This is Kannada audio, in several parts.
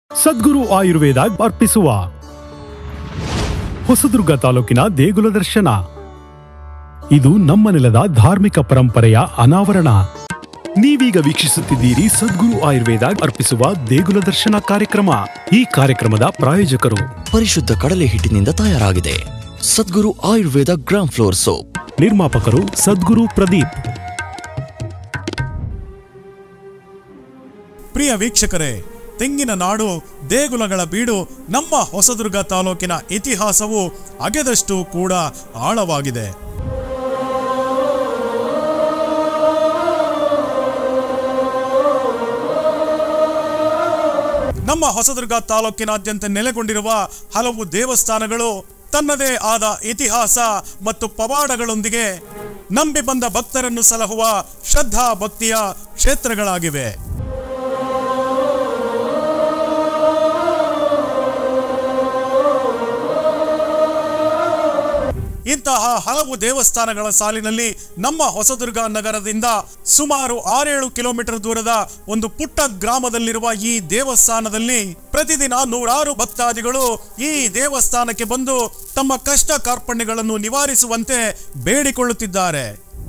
ಸದ್ಗುರು ಆಯುರ್ವೇದ ಅರ್ಪಿಸುವ ಹೊಸದುರ್ಗ ತಾಲೂಕಿನ ದೇಗುಲ ದರ್ಶನ ಇದು ನಮ್ಮ ನೆಲದ ಧಾರ್ಮಿಕ ಪರಂಪರೆಯ ಅನಾವರಣ ನೀವೀಗ ವೀಕ್ಷಿಸುತ್ತಿದ್ದೀರಿ ಸದ್ಗುರು ಆಯುರ್ವೇದ ಅರ್ಪಿಸುವ ದೇಗುಲ ದರ್ಶನ ಕಾರ್ಯಕ್ರಮ ಈ ಕಾರ್ಯಕ್ರಮದ ಪ್ರಾಯೋಜಕರು ಪರಿಶುದ್ಧ ಕಡಲೆ ಹಿಟ್ಟಿನಿಂದ ತಯಾರಾಗಿದೆ Sadguru Ayurveda gram flour soap ನಿರ್ಮಾಪಕರು ಸದ್ಗುರು ಪ್ರದೀಪ್ ಪ್ರಿಯ ವೀಕ್ಷಕರೇ ತೆಂಗಿನ ನಾಡು ದೇಗುಲಗಳ ಬೀಡು ನಮ್ಮ ಹೊಸದುರ್ಗ ತಾಲೂಕಿನ ಇತಿಹಾಸವು ಅಗೆದಷ್ಟು ಕೂಡ ಆಳವಾಗಿದೆ ನಮ್ಮ ಹೊಸದುರ್ಗ ತಾಲೂಕಿನಾದ್ಯಂತ ನೆಲೆಗೊಂಡಿರುವ ಹಲವು ದೇವಸ್ಥಾನಗಳು ತನ್ನದೇ ಆದ ಇತಿಹಾಸ ಮತ್ತು ಪವಾಡಗಳೊಂದಿಗೆ ನಂಬಿ ಬಂದ ಭಕ್ತರನ್ನು ಸಲಹುವ ಶ್ರದ್ಧಾ ಭಕ್ತಿಯ ಕ್ಷೇತ್ರಗಳಾಗಿವೆ ಇಂತಹ ಹಲವು ದೇವಸ್ಥಾನಗಳ ಸಾಲಿನಲ್ಲಿ ನಮ್ಮ ಹೊಸದುರ್ಗ ನಗರದಿಂದ ಸುಮಾರು ಆರೇಳು ಕಿಲೋಮೀಟರ್ ದೂರದ ಒಂದು ಪುಟ್ಟ ಗ್ರಾಮದಲ್ಲಿರುವ ಈ ದೇವಸ್ಥಾನದಲ್ಲಿ ಪ್ರತಿದಿನ ನೂರಾರು ಭಕ್ತಾದಿಗಳು ಈ ದೇವಸ್ಥಾನಕ್ಕೆ ಬಂದು ತಮ್ಮ ಕಷ್ಟ ಕಾರ್ಪಣ್ಯಗಳನ್ನು ನಿವಾರಿಸುವಂತೆ ಬೇಡಿಕೊಳ್ಳುತ್ತಿದ್ದಾರೆ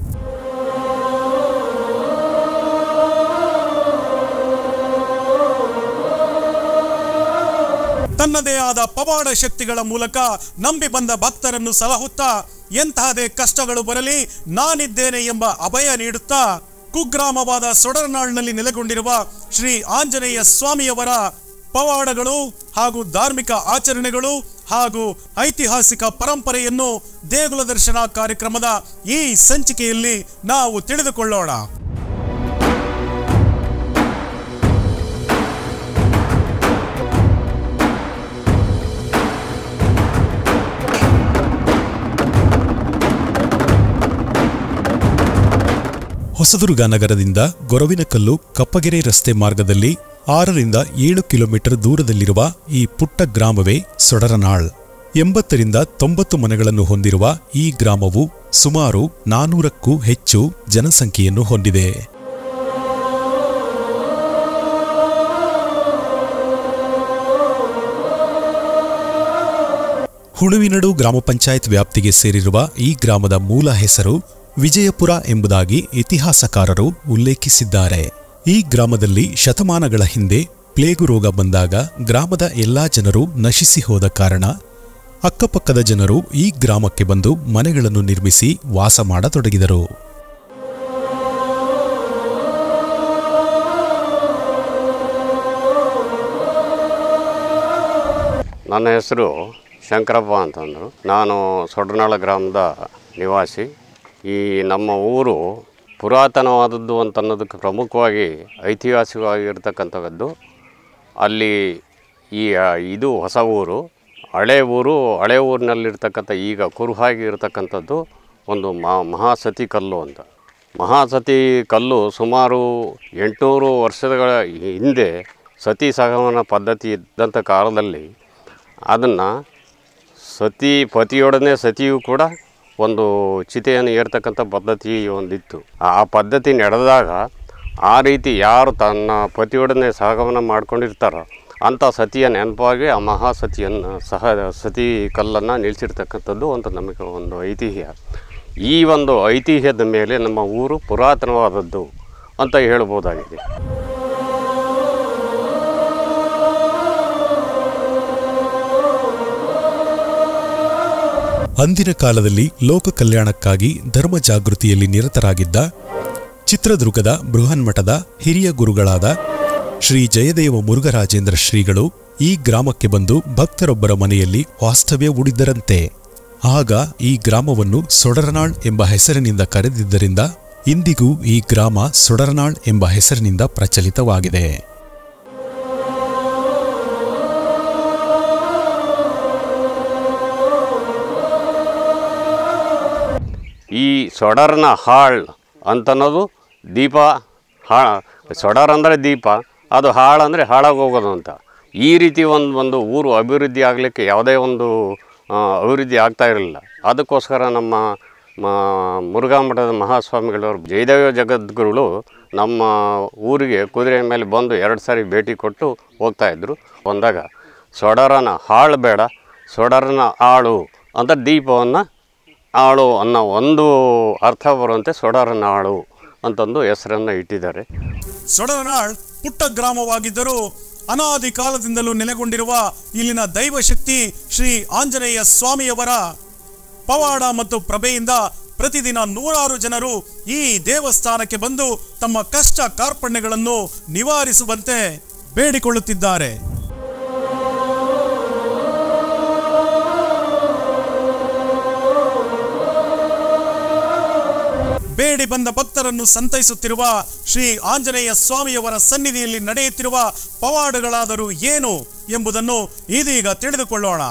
ತನ್ನದೇ ಆದ ಪವಾಡ ಶಕ್ತಿಗಳ ಮೂಲಕ ನಂಬಿ ಬಂದ ಭಕ್ತರನ್ನು ಸಲಹುತ್ತಾ ಎಂತಹದೇ ಕಷ್ಟಗಳು ಬರಲಿ ನಾನಿದ್ದೇನೆ ಎಂಬ ಅಭಯ ನೀಡುತ್ತಾ ಕುಗ್ರಾಮವಾದ ಸೊಡರನಾಳ್ನಲ್ಲಿ ನೆಲೆಗೊಂಡಿರುವ ಶ್ರೀ ಆಂಜನೇಯ ಸ್ವಾಮಿಯವರ ಪವಾಡಗಳು ಹಾಗೂ ಧಾರ್ಮಿಕ ಆಚರಣೆಗಳು ಹಾಗೂ ಐತಿಹಾಸಿಕ ಪರಂಪರೆಯನ್ನು ದೇಗುಲ ದರ್ಶನ ಕಾರ್ಯಕ್ರಮದ ಈ ಸಂಚಿಕೆಯಲ್ಲಿ ನಾವು ತಿಳಿದುಕೊಳ್ಳೋಣ ಹೊಸದುರ್ಗ ನಗರದಿಂದ ಗೊರವಿನಕಲ್ಲು ಕಪ್ಪಗೆರೆ ರಸ್ತೆ ಮಾರ್ಗದಲ್ಲಿ ಆರರಿಂದ ಏಳು ಕಿಲೋಮೀಟರ್ ದೂರದಲ್ಲಿರುವ ಈ ಪುಟ್ಟ ಗ್ರಾಮವೇ ಸೊಡರನಾಳ್ ಎಂಬತ್ತರಿಂದ ತೊಂಬತ್ತು ಮನೆಗಳನ್ನು ಹೊಂದಿರುವ ಈ ಗ್ರಾಮವು ಸುಮಾರು ನಾನೂರಕ್ಕೂ ಹೆಚ್ಚು ಜನಸಂಖ್ಯೆಯನ್ನು ಹೊಂದಿದೆ ಹುಣುವಿನಡು ಗ್ರಾಮ ಪಂಚಾಯತ್ ವ್ಯಾಪ್ತಿಗೆ ಸೇರಿರುವ ಈ ಗ್ರಾಮದ ಮೂಲ ಹೆಸರು ವಿಜಯಪುರ ಎಂಬುದಾಗಿ ಇತಿಹಾಸಕಾರರು ಉಲ್ಲೇಖಿಸಿದ್ದಾರೆ ಈ ಗ್ರಾಮದಲ್ಲಿ ಶತಮಾನಗಳ ಹಿಂದೆ ಪ್ಲೇಗು ರೋಗ ಬಂದಾಗ ಗ್ರಾಮದ ಎಲ್ಲಾ ಜನರು ನಶಿಸಿ ಹೋದ ಕಾರಣ ಅಕ್ಕಪಕ್ಕದ ಜನರು ಈ ಗ್ರಾಮಕ್ಕೆ ಬಂದು ಮನೆಗಳನ್ನು ನಿರ್ಮಿಸಿ ವಾಸ ಮಾಡತೊಡಗಿದರು ನನ್ನ ಹೆಸರು ಶಂಕರಪ್ಪ ಅಂತಂದರು ನಾನು ಸೊಡ್ರನಾಳ ಗ್ರಾಮದ ನಿವಾಸಿ ಈ ನಮ್ಮ ಊರು ಪುರಾತನವಾದದ್ದು ಅಂತ ಅನ್ನೋದಕ್ಕೆ ಪ್ರಮುಖವಾಗಿ ಐತಿಹಾಸಿಕವಾಗಿರ್ತಕ್ಕಂಥದ್ದು ಅಲ್ಲಿ ಈ ಆ, ಇದು ಹೊಸ ಊರು ಹಳೆ ಊರು ಹಳೆ ಊರಿನಲ್ಲಿರ್ತಕ್ಕಂಥ ಈಗ ಕುರುಹಾಗಿ ಇರತಕ್ಕಂಥದ್ದು ಒಂದು ಮಹಾ ಮಹಾಸತಿ ಕಲ್ಲು ಅಂತ ಮಹಾಸತಿ ಕಲ್ಲು ಸುಮಾರು ಎಂಟುನೂರು ವರ್ಷಗಳ ಹಿಂದೆ ಸತಿ ಸಹಗಮನ ಪದ್ಧತಿ ಇದ್ದಂಥ ಕಾಲದಲ್ಲಿ ಅದನ್ನು ಸತಿ ಪತಿಯೊಡನೆ ಸತಿಯು ಕೂಡ ಒಂದು ಚಿತೆಯನ್ನು ಏರ್ತಕ್ಕಂಥ ಪದ್ಧತಿ ಒಂದಿತ್ತು ಆ ಪದ್ಧತಿ ನಡೆದಾಗ ಆ ರೀತಿ ಯಾರು ತನ್ನ ಪತಿಯೊಡನೆ ಸಹಗಮನ ಮಾಡ್ಕೊಂಡಿರ್ತಾರೋ ಅಂಥ ಸತಿಯ ನೆನಪಾಗಿ ಆ ಮಹಾಸತಿಯನ್ನು ಸಹ ಸತಿ ಕಲ್ಲನ್ನು ನಿಲ್ಲಿಸಿರ್ತಕ್ಕಂಥದ್ದು ಒಂದು ನಮಗೆ ಒಂದು ಐತಿಹ್ಯ ಈ ಒಂದು ಐತಿಹ್ಯದ ಮೇಲೆ ನಮ್ಮ ಊರು ಪುರಾತನವಾದದ್ದು ಅಂತ ಹೇಳ್ಬೋದಾಗಿದೆ ಅಂದಿನ ಕಾಲದಲ್ಲಿ ಲೋಕ ಕಲ್ಯಾಣಕ್ಕಾಗಿ ಧರ್ಮ ಜಾಗೃತಿಯಲ್ಲಿ ನಿರತರಾಗಿದ್ದ ಚಿತ್ರದುರ್ಗದ ಬೃಹನ್ಮಠದ ಹಿರಿಯ ಗುರುಗಳಾದ ಶ್ರೀ ಜಯದೇವ ಮುರುಘರಾಜೇಂದ್ರ ಶ್ರೀಗಳು ಈ ಗ್ರಾಮಕ್ಕೆ ಬಂದು ಭಕ್ತರೊಬ್ಬರ ಮನೆಯಲ್ಲಿ ವಾಸ್ತವ್ಯ ಹೂಡಿದ್ದರಂತೆ ಆಗ ಈ ಗ್ರಾಮವನ್ನು ಸೊಡರನಾಳ್ ಎಂಬ ಹೆಸರಿನಿಂದ ಕರೆದಿದ್ದರಿಂದ ಇಂದಿಗೂ ಈ ಗ್ರಾಮ ಸೊಡರನಾಳ್ ಎಂಬ ಹೆಸರಿನಿಂದ ಪ್ರಚಲಿತವಾಗಿದೆ ಈ ಸೊಡರ್ನ ಹಾಳ್ ಅಂತನ್ನೋದು ದೀಪ ಹಾ ಸೊಡರ್ ಅಂದರೆ ದೀಪ ಅದು ಹಾಳು ಅಂದರೆ ಹಾಳಾಗಿ ಹೋಗೋದು ಅಂತ ಈ ರೀತಿ ಒಂದು ಒಂದು ಊರು ಅಭಿವೃದ್ಧಿ ಆಗಲಿಕ್ಕೆ ಯಾವುದೇ ಒಂದು ಆ, ಅಭಿವೃದ್ಧಿ ಆಗ್ತಾ ಇರಲಿಲ್ಲ ಅದಕ್ಕೋಸ್ಕರ ನಮ್ಮ ಮ- ಮುರುಘಾ ಮಠದ ಮಹಾಸ್ವಾಮಿಗಳವರು ಜಯದೇವ ಜಗದ್ಗುರುಗಳು ನಮ್ಮ ಊರಿಗೆ ಕುದುರೆ ಮೇಲೆ ಬಂದು ಎರಡು ಸಾರಿ ಭೇಟಿ ಕೊಟ್ಟು ಹೋಗ್ತಾಯಿದ್ರು ಬಂದಾಗ ಸೊಡರನ ಹಾಳು ಬೇಡ ಸೊಡರನ ಆಳು ಅಂತ ದೀಪವನ್ನು ಆಳು ಅನ್ನೋ ಒಂದು ಅರ್ಥ ಬರುವಂತೆ ಸೊಡರನ ಆಳು ಅಂತಂದು ಹೆಸರನ್ನು ಇಟ್ಟಿದ್ದಾರೆ ಸೊಡರನಾಳ್ ಪುಟ್ಟ ಗ್ರಾಮವಾಗಿದ್ದರೂ ಅನಾದಿ ಕಾಲದಿಂದಲೂ ನೆಲೆಗೊಂಡಿರುವ ಇಲ್ಲಿನ ದೈವಶಕ್ತಿ ಶ್ರೀ ಆಂಜನೇಯ ಸ್ವಾಮಿಯವರ ಪವಾಡ ಮತ್ತು ಪ್ರಭೆಯಿಂದ ಪ್ರತಿದಿನ ನೂರಾರು ಜನರು ಈ ದೇವಸ್ಥಾನಕ್ಕೆ ಬಂದು ತಮ್ಮ ಕಷ್ಟ ಕಾರ್ಪಣ್ಯಗಳನ್ನು ನಿವಾರಿಸುವಂತೆ ಬೇಡಿಕೊಳ್ಳುತ್ತಿದ್ದಾರೆ ಬೇಡಿ ಬಂದ ಭಕ್ತರನ್ನು ಸಂತೈಸುತ್ತಿರುವ ಶ್ರೀ ಆಂಜನೇಯ ಸ್ವಾಮಿಯವರ ಸನ್ನಿಧಿಯಲ್ಲಿ ನಡೆಯುತ್ತಿರುವ ಪವಾಡಗಳಾದರೂ ಏನು ಎಂಬುದನ್ನು ಇದೀಗ ತಿಳಿದುಕೊಳ್ಳೋಣ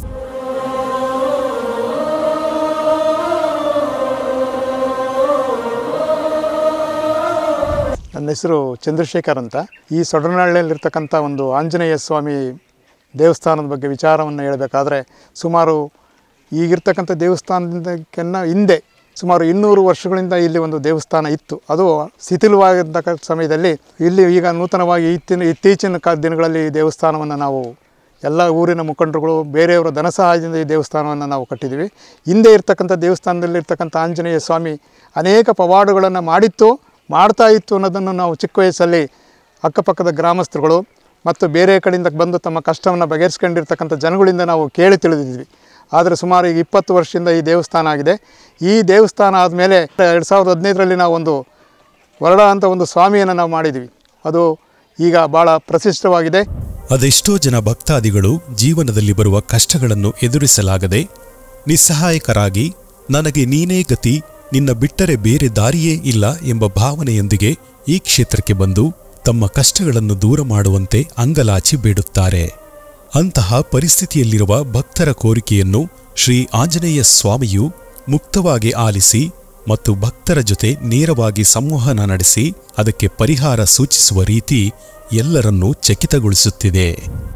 ನನ್ನ ಹೆಸರು ಚಂದ್ರಶೇಖರ್ ಅಂತ ಈ ಸೊಡನಹಳ್ಳಿಯಲ್ಲಿರ್ತಕ್ಕಂಥ ಒಂದು ಆಂಜನೇಯ ಸ್ವಾಮಿ ದೇವಸ್ಥಾನದ ಬಗ್ಗೆ ವಿಚಾರವನ್ನು ಹೇಳಬೇಕಾದ್ರೆ ಸುಮಾರು ಈಗಿರ್ತಕ್ಕಂಥ ದೇವಸ್ಥಾನದಿಂದಕ್ಕೆನ್ನ ಹಿಂದೆ ಸುಮಾರು ಇನ್ನೂರು ವರ್ಷಗಳಿಂದ ಇಲ್ಲಿ ಒಂದು ದೇವಸ್ಥಾನ ಇತ್ತು ಅದು ಶಿಥಿಲವಾಗಿರ್ತಕ್ಕ ಸಮಯದಲ್ಲಿ ಇಲ್ಲಿ ಈಗ ನೂತನವಾಗಿ ಇತ್ತಿನ ಇತ್ತೀಚಿನ ಕಾ ದಿನಗಳಲ್ಲಿ ಈ ದೇವಸ್ಥಾನವನ್ನು ನಾವು ಎಲ್ಲ ಊರಿನ ಮುಖಂಡರುಗಳು ಬೇರೆಯವರ ಧನ ಸಹಾಯದಿಂದ ಈ ದೇವಸ್ಥಾನವನ್ನು ನಾವು ಕಟ್ಟಿದ್ದೀವಿ ಹಿಂದೆ ಇರ್ತಕ್ಕಂಥ ದೇವಸ್ಥಾನದಲ್ಲಿ ಇರ್ತಕ್ಕಂಥ ಆಂಜನೇಯ ಸ್ವಾಮಿ ಅನೇಕ ಪವಾಡಗಳನ್ನು ಮಾಡಿತ್ತು ಮಾಡ್ತಾ ಇತ್ತು ಅನ್ನೋದನ್ನು ನಾವು ಚಿಕ್ಕ ವಯಸ್ಸಲ್ಲಿ ಅಕ್ಕಪಕ್ಕದ ಗ್ರಾಮಸ್ಥರುಗಳು ಮತ್ತು ಬೇರೆ ಕಡೆಯಿಂದ ಬಂದು ತಮ್ಮ ಕಷ್ಟವನ್ನು ಬಗೆಹರಿಸ್ಕೊಂಡಿರ್ತಕ್ಕಂಥ ಜನಗಳಿಂದ ನಾವು ಕೇಳಿ ತಿಳಿದಿದ್ವಿ ಆದರೆ ಸುಮಾರು ಈಗ ಇಪ್ಪತ್ತು ವರ್ಷದಿಂದ ಈ ದೇವಸ್ಥಾನ ಆಗಿದೆ ಈ ದೇವಸ್ಥಾನ ಆದಮೇಲೆ ಎರಡು ಸಾವಿರದ ಹದಿನೈದರಲ್ಲಿ ನಾವು ಒಂದು ವರಡ ಅಂತ ಒಂದು ಸ್ವಾಮಿಯನ್ನು ನಾವು ಮಾಡಿದ್ವಿ ಅದು ಈಗ ಭಾಳ ಪ್ರತಿಷ್ಠವಾಗಿದೆ ಅದೆಷ್ಟೋ ಜನ ಭಕ್ತಾದಿಗಳು ಜೀವನದಲ್ಲಿ ಬರುವ ಕಷ್ಟಗಳನ್ನು ಎದುರಿಸಲಾಗದೆ ನಿಸ್ಸಹಾಯಕರಾಗಿ ನನಗೆ ನೀನೇ ಗತಿ ನಿನ್ನ ಬಿಟ್ಟರೆ ಬೇರೆ ದಾರಿಯೇ ಇಲ್ಲ ಎಂಬ ಭಾವನೆಯೊಂದಿಗೆ ಈ ಕ್ಷೇತ್ರಕ್ಕೆ ಬಂದು ತಮ್ಮ ಕಷ್ಟಗಳನ್ನು ದೂರ ಮಾಡುವಂತೆ ಅಂಗಲಾಚಿ ಬೇಡುತ್ತಾರೆ ಅಂತಹ ಪರಿಸ್ಥಿತಿಯಲ್ಲಿರುವ ಭಕ್ತರ ಕೋರಿಕೆಯನ್ನು ಶ್ರೀ ಆಂಜನೇಯ ಸ್ವಾಮಿಯು ಮುಕ್ತವಾಗಿ ಆಲಿಸಿ ಮತ್ತು ಭಕ್ತರ ಜೊತೆ ನೇರವಾಗಿ ಸಂವಹನ ನಡೆಸಿ ಅದಕ್ಕೆ ಪರಿಹಾರ ಸೂಚಿಸುವ ರೀತಿ ಎಲ್ಲರನ್ನೂ ಚಕಿತಗೊಳಿಸುತ್ತಿದೆ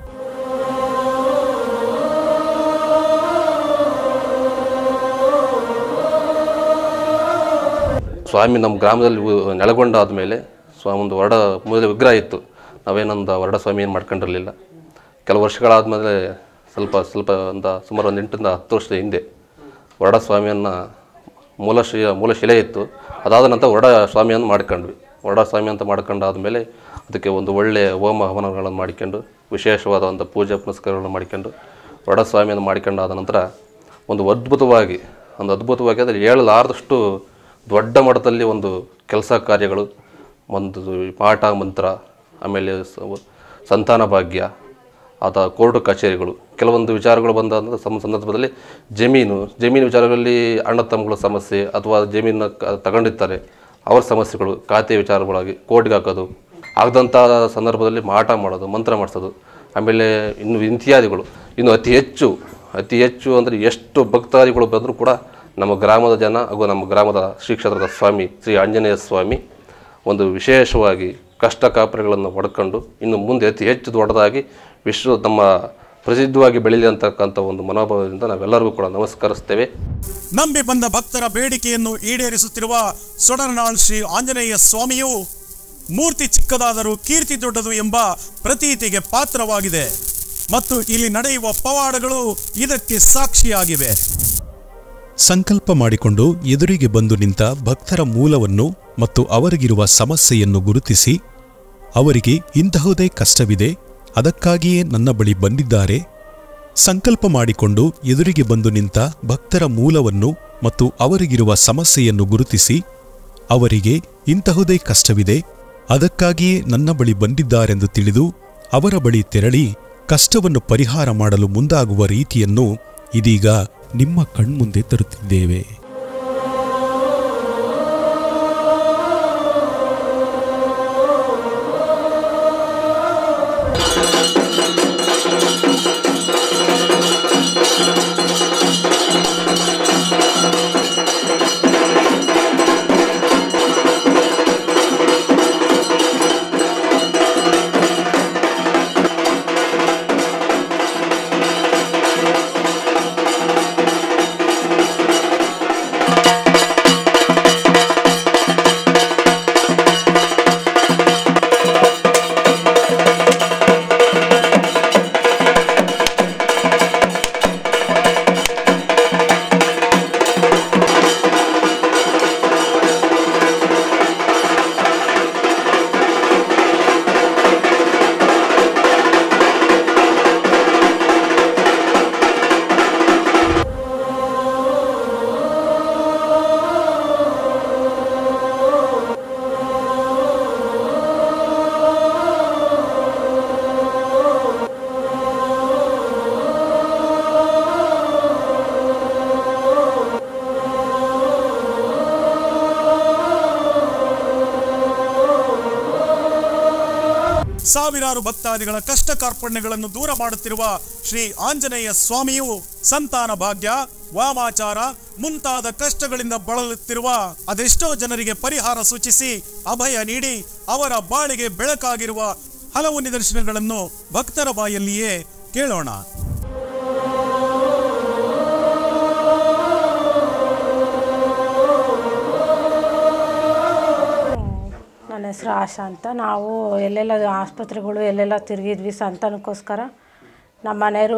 ಸ್ವಾಮಿ ನಮ್ಮ ಗ್ರಾಮದಲ್ಲಿ ಉ- ನೆಲೆಗೊಂಡಾದ ಮೇಲೆ ಸ್ವಾಮಿ ಒಂದು ವರಡ ಮೊದಲ ವಿಗ್ರಹ ಇತ್ತು ನಾವೇನೊಂದು ವರಡ ಸ್ವಾಮಿ ಏನು ಮಾಡ್ಕೊಂಡಿರಲಿಲ್ಲ ಕೆಲವು ವರ್ಷಗಳಾದಮೇಲೆ ಸ್ವಲ್ಪ ಸ್ವಲ್ಪ ಒಂದು ಸುಮಾರು ಒಂದು ಎಂಟರಿಂದ ಹತ್ತು ವರ್ಷದ ಹಿಂದೆ ವರಡ ಸ್ವಾಮಿಯನ್ನು ಮೂಲ ಶಿ ಮೂಲ ಶಿಲೆ ಇತ್ತು ಅದಾದ ನಂತರ ವರಡ ಸ್ವಾಮಿಯನ್ನು ಮಾಡ್ಕೊಂಡ್ವಿ ವರಡ ಸ್ವಾಮಿ ಅಂತ ಮಾಡ್ಕೊಂಡಾದ್ಮೇಲೆ ಅದಕ್ಕೆ ಒಂದು ಒಳ್ಳೆಯ ಹೋಮ ಹವನಗಳನ್ನು ಮಾಡಿಕೊಂಡು ವಿಶೇಷವಾದ ಒಂದು ಪೂಜೆ ಪುನಸ್ಕಾರಗಳನ್ನು ಮಾಡಿಕೊಂಡು ವರಡ ಸ್ವಾಮಿಯನ್ನು ಮಾಡಿಕೊಂಡಾದ ನಂತರ ಒಂದು ಅದ್ಭುತವಾಗಿ ಒಂದು ಅದ್ಭುತವಾಗಿ ಅಂದರೆ ಹೇಳಲಾರದಷ್ಟು ದೊಡ್ಡ ಮಟ್ಟದಲ್ಲಿ ಒಂದು ಕೆಲಸ ಕಾರ್ಯಗಳು ಒಂದು ಪಾಠ ಮಂತ್ರ ಆಮೇಲೆ ಸ- ಸಂತಾನ ಭಾಗ್ಯ ಆದ ಕೋರ್ಟ್ ಕಚೇರಿಗಳು ಕೆಲವೊಂದು ವಿಚಾರಗಳು ಬಂದ ಸಮ ಸಂದರ್ಭದಲ್ಲಿ ಜಮೀನು ಜಮೀನು ವಿಚಾರಗಳಲ್ಲಿ ಅಣ್ಣ ತಮ್ಮಗಳ ಸಮಸ್ಯೆ ಅಥವಾ ಜಮೀನು ಕ- ತಗೊಂಡಿರ್ತಾರೆ ಅವ್ರ ಸಮಸ್ಯೆಗಳು ಖಾತೆ ವಿಚಾರಗಳಾಗಿ ಕೋರ್ಟ್ಗೆ ಹಾಕೋದು ಆಗದಂಥ ಸಂದರ್ಭದಲ್ಲಿ ಮಾಟ ಮಾಡೋದು ಮಂತ್ರ ಮಾಡಿಸೋದು ಆಮೇಲೆ ಇನ್ನು ಇತ್ಯಾದಿಗಳು ಇನ್ನು ಅತಿ ಹೆಚ್ಚು ಅತಿ ಹೆಚ್ಚು ಅಂದರೆ ಎಷ್ಟು ಭಕ್ತಾದಿಗಳು ಬಂದರೂ ಕೂಡ ನಮ್ಮ ಗ್ರಾಮದ ಜನ ಹಾಗೂ ನಮ್ಮ ಗ್ರಾಮದ ಶ್ರೀ ಕ್ಷೇತ್ರದ ಸ್ವಾಮಿ ಶ್ರೀ ಆಂಜನೇಯ ಸ್ವಾಮಿ ಒಂದು ವಿಶೇಷವಾಗಿ ಕಷ್ಟ ಕಾಪರೆಗಳನ್ನು ಹೊಡ್ಕೊಂಡು ಇನ್ನು ಮುಂದೆ ಅತಿ ಹೆಚ್ಚು ದೊಡ್ಡದಾಗಿ ವಿಶ್ವ ನಮ್ಮ ಪ್ರಸಿದ್ಧವಾಗಿ ಬೆಳೀಲಿ ಅಂತಕ್ಕಂಥ ಒಂದು ಮನೋಭಾವದಿಂದ ನಾವೆಲ್ಲರಿಗೂ ಕೂಡ ನಮಸ್ಕರಿಸ್ತೇವೆ ನಂಬಿ ಬಂದ ಭಕ್ತರ ಬೇಡಿಕೆಯನ್ನು ಈಡೇರಿಸುತ್ತಿರುವ ಸೊಡರನಾಳ್ ಶ್ರೀ ಆಂಜನೇಯ ಸ್ವಾಮಿಯು ಮೂರ್ತಿ ಚಿಕ್ಕದಾದರೂ ಕೀರ್ತಿ ದೊಡ್ಡದು ಎಂಬ ಪ್ರತೀತಿಗೆ ಪಾತ್ರವಾಗಿದೆ ಮತ್ತು ಇಲ್ಲಿ ನಡೆಯುವ ಪವಾಡಗಳು ಇದಕ್ಕೆ ಸಾಕ್ಷಿಯಾಗಿವೆ ಸಂಕಲ್ಪ ಮಾಡಿಕೊಂಡು ಎದುರಿಗೆ ಬಂದು ನಿಂತ ಭಕ್ತರ ಮೂಲವನ್ನು ಮತ್ತು ಅವರಿಗಿರುವ ಸಮಸ್ಯೆಯನ್ನು ಗುರುತಿಸಿ ಅವರಿಗೆ ಇಂತಹುದೇ ಕಷ್ಟವಿದೆ ಅದಕ್ಕಾಗಿಯೇ ನನ್ನ ಬಳಿ ಬಂದಿದ್ದಾರೆ ಸಂಕಲ್ಪ ಮಾಡಿಕೊಂಡು ಎದುರಿಗೆ ಬಂದು ನಿಂತ ಭಕ್ತರ ಮೂಲವನ್ನು ಮತ್ತು ಅವರಿಗಿರುವ ಸಮಸ್ಯೆಯನ್ನು ಗುರುತಿಸಿ ಅವರಿಗೆ ಇಂತಹುದೇ ಕಷ್ಟವಿದೆ ಅದಕ್ಕಾಗಿಯೇ ನನ್ನ ಬಳಿ ಬಂದಿದ್ದಾರೆಂದು ತಿಳಿದು ಅವರ ಬಳಿ ತೆರಳಿ ಕಷ್ಟವನ್ನು ಪರಿಹಾರ ಮಾಡಲು ಮುಂದಾಗುವ ರೀತಿಯನ್ನು ಇದೀಗ ನಿಮ್ಮ ಕಣ್ಮುಂದೆ ತರುತ್ತಿದ್ದೇವೆ ಸಾವಿರಾರು ಭಕ್ತಾದಿಗಳ ಕಷ್ಟ ಕಾರ್ಪಣ್ಯಗಳನ್ನು ದೂರ ಮಾಡುತ್ತಿರುವ ಶ್ರೀ ಆಂಜನೇಯ ಸ್ವಾಮಿಯು ಸಂತಾನ ಭಾಗ್ಯ ವಾಮಾಚಾರ ಮುಂತಾದ ಕಷ್ಟಗಳಿಂದ ಬಳಲುತ್ತಿರುವ ಅದೆಷ್ಟೋ ಜನರಿಗೆ ಪರಿಹಾರ ಸೂಚಿಸಿ ಅಭಯ ನೀಡಿ ಅವರ ಬಾಳಿಗೆ ಬೆಳಕಾಗಿರುವ ಹಲವು ನಿದರ್ಶನಗಳನ್ನು ಭಕ್ತರ ಬಾಯಲ್ಲಿಯೇ ಕೇಳೋಣ ನನ್ನ ಹೆಸರು ಆಶಾ ಅಂತ ನಾವು ಎಲ್ಲೆಲ್ಲ ಆಸ್ಪತ್ರೆಗಳು ಎಲ್ಲೆಲ್ಲ ತಿರುಗಿದ್ವಿ ಸಂತಾನಕ್ಕೋಸ್ಕರ ನಮ್ಮ ಮನೆಯವರು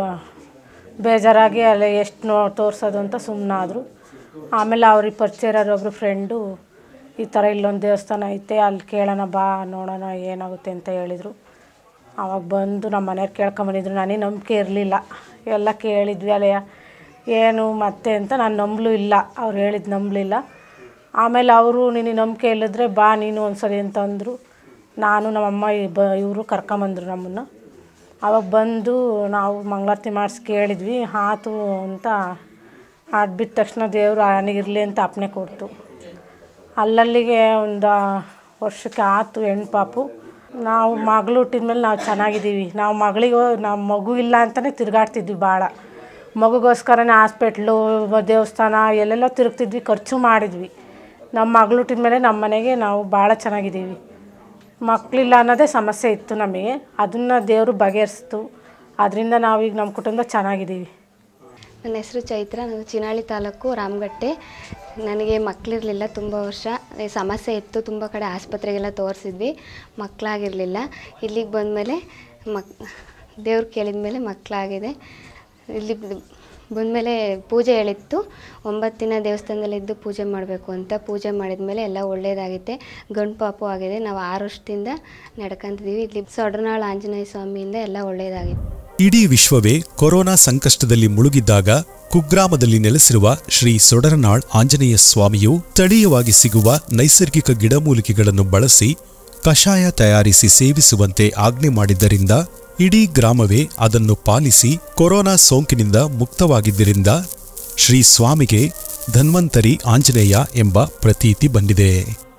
ಬೇಜಾರಾಗಿ ಅಲ್ಲಿ ಎಷ್ಟು ನೋ ತೋರಿಸೋದು ಅಂತ ಸುಮ್ಮನಾದರು ಆಮೇಲೆ ಅವ್ರಿಗೆ ಪರಿಚಯ ಒಬ್ಬರು ಫ್ರೆಂಡು ಈ ಥರ ಇಲ್ಲೊಂದು ದೇವಸ್ಥಾನ ಐತೆ ಅಲ್ಲಿ ಕೇಳೋಣ ಬಾ ನೋಡೋಣ ಏನಾಗುತ್ತೆ ಅಂತ ಹೇಳಿದರು ಆವಾಗ ಬಂದು ನಮ್ಮ ಮನೆಯವ್ರು ಕೇಳ್ಕೊಂಬಂದಿದ್ರು ನನಗೆ ನಂಬಿಕೆ ಇರಲಿಲ್ಲ ಎಲ್ಲ ಕೇಳಿದ್ವಿ ಅಲ್ಲೇ ಏನು ಮತ್ತೆ ಅಂತ ನಾನು ನಂಬಲೂ ಇಲ್ಲ ಅವ್ರು ಹೇಳಿದ್ದು ನಂಬಲಿಲ್ಲ ಆಮೇಲೆ ಅವರು ನಿನಗೆ ನಂಬಿಕೆ ಇಲ್ಲದ್ರೆ ಬಾ ನೀನು ಒಂದ್ಸರಿ ಅಂತಂದರು ನಾನು ನಮ್ಮಮ್ಮ ಈ ಬ ಇವರು ಕರ್ಕೊಂಬಂದ್ರು ನಮ್ಮನ್ನು ಅವಾಗ ಬಂದು ನಾವು ಮಂಗಳಾರತಿ ಮಾಡಿಸಿ ಕೇಳಿದ್ವಿ ಆತು ಅಂತ ಅದು ಬಿದ್ದ ತಕ್ಷಣ ದೇವರು ನನಗಿರಲಿ ಅಂತ ಅಪ್ಪಣೆ ಕೊಡ್ತು ಅಲ್ಲಲ್ಲಿಗೆ ಒಂದು ವರ್ಷಕ್ಕೆ ಆತು ಹೆಣ್ಣು ಪಾಪು ನಾವು ಮಗಳು ಹುಟ್ಟಿದ ಮೇಲೆ ನಾವು ಚೆನ್ನಾಗಿದ್ದೀವಿ ನಾವು ಮಗಳಿಗೂ ನಾವು ಮಗು ಇಲ್ಲ ಅಂತಲೇ ತಿರುಗಾಡ್ತಿದ್ವಿ ಭಾಳ ಮಗುಗೋಸ್ಕರನೇ ಹಾಸ್ಪೆಟ್ಲು ದೇವಸ್ಥಾನ ಎಲ್ಲೆಲ್ಲ ತಿರುಗ್ತಿದ್ವಿ ಖರ್ಚು ಮಾಡಿದ್ವಿ ನಮ್ಮ ಮಗಳು ಹುಟ್ಟಿದ ಮೇಲೆ ನಮ್ಮ ಮನೆಗೆ ನಾವು ಭಾಳ ಚೆನ್ನಾಗಿದ್ದೀವಿ ಮಕ್ಕಳಿಲ್ಲ ಅನ್ನೋದೇ ಸಮಸ್ಯೆ ಇತ್ತು ನಮಗೆ ಅದನ್ನು ದೇವರು ಬಗೆಹರಿಸ್ತು ಅದರಿಂದ ನಾವೀಗ ನಮ್ಮ ಕುಟುಂಬ ಚೆನ್ನಾಗಿದ್ದೀವಿ ನನ್ನ ಹೆಸರು ಚೈತ್ರ ನಾನು ಚಿನಾಳಿ ತಾಲೂಕು ರಾಮಗಟ್ಟೆ ನನಗೆ ಮಕ್ಕಳಿರಲಿಲ್ಲ ತುಂಬ ವರ್ಷ ಈ ಸಮಸ್ಯೆ ಇತ್ತು ತುಂಬ ಕಡೆ ಆಸ್ಪತ್ರೆಗೆಲ್ಲ ತೋರಿಸಿದ್ವಿ ಮಕ್ಕಳಾಗಿರಲಿಲ್ಲ ಇಲ್ಲಿಗೆ ಬಂದಮೇಲೆ ಮಕ್ ದೇವ್ರು ಕೇಳಿದ ಮೇಲೆ ಮಕ್ಕಳಾಗಿದೆ ಇಲ್ಲಿ ಬಂದಮೇಲೆ ಪೂಜೆ ಹೇಳಿತ್ತು ಒಂಬತ್ತು ದಿನ ದೇವಸ್ಥಾನದಲ್ಲಿದ್ದು ಪೂಜೆ ಮಾಡಬೇಕು ಅಂತ ಪೂಜೆ ಮಾಡಿದ ಮೇಲೆ ಎಲ್ಲ ಒಳ್ಳೆಯದಾಗಿದೆ ಗಂಡು ಪಾಪು ಆಗಿದೆ ನಾವು ಆರು ವರ್ಷದಿಂದ ನಡ್ಕೊಂತಿದ್ದೀವಿ ಇಲ್ಲಿ ಸೊಡ್ರನಾಳ್ ಆಂಜನೇಯ ಸ್ವಾಮಿಯಿಂದ ಎಲ್ಲ ಒಳ್ಳೆಯದಾಗಿದೆ ಇಡೀ ವಿಶ್ವವೇ ಕೊರೋನಾ ಸಂಕಷ್ಟದಲ್ಲಿ ಮುಳುಗಿದ್ದಾಗ ಕುಗ್ರಾಮದಲ್ಲಿ ನೆಲೆಸಿರುವ ಶ್ರೀ ಸೊಡರನಾಳ್ ಆಂಜನೇಯ ಸ್ವಾಮಿಯು ಸ್ಥಳೀಯವಾಗಿ ಸಿಗುವ ನೈಸರ್ಗಿಕ ಗಿಡಮೂಲಿಕೆಗಳನ್ನು ಬಳಸಿ ಕಷಾಯ ತಯಾರಿಸಿ ಸೇವಿಸುವಂತೆ ಆಜ್ಞೆ ಮಾಡಿದ್ದರಿಂದ ಇಡೀ ಗ್ರಾಮವೇ ಅದನ್ನು ಪಾಲಿಸಿ ಕೊರೋನಾ ಸೋಂಕಿನಿಂದ ಮುಕ್ತವಾಗಿದ್ದರಿಂದ ಶ್ರೀ ಸ್ವಾಮಿಗೆ ಧನ್ವಂತರಿ ಆಂಜನೇಯ ಎಂಬ ಪ್ರತೀತಿ ಬಂದಿದೆ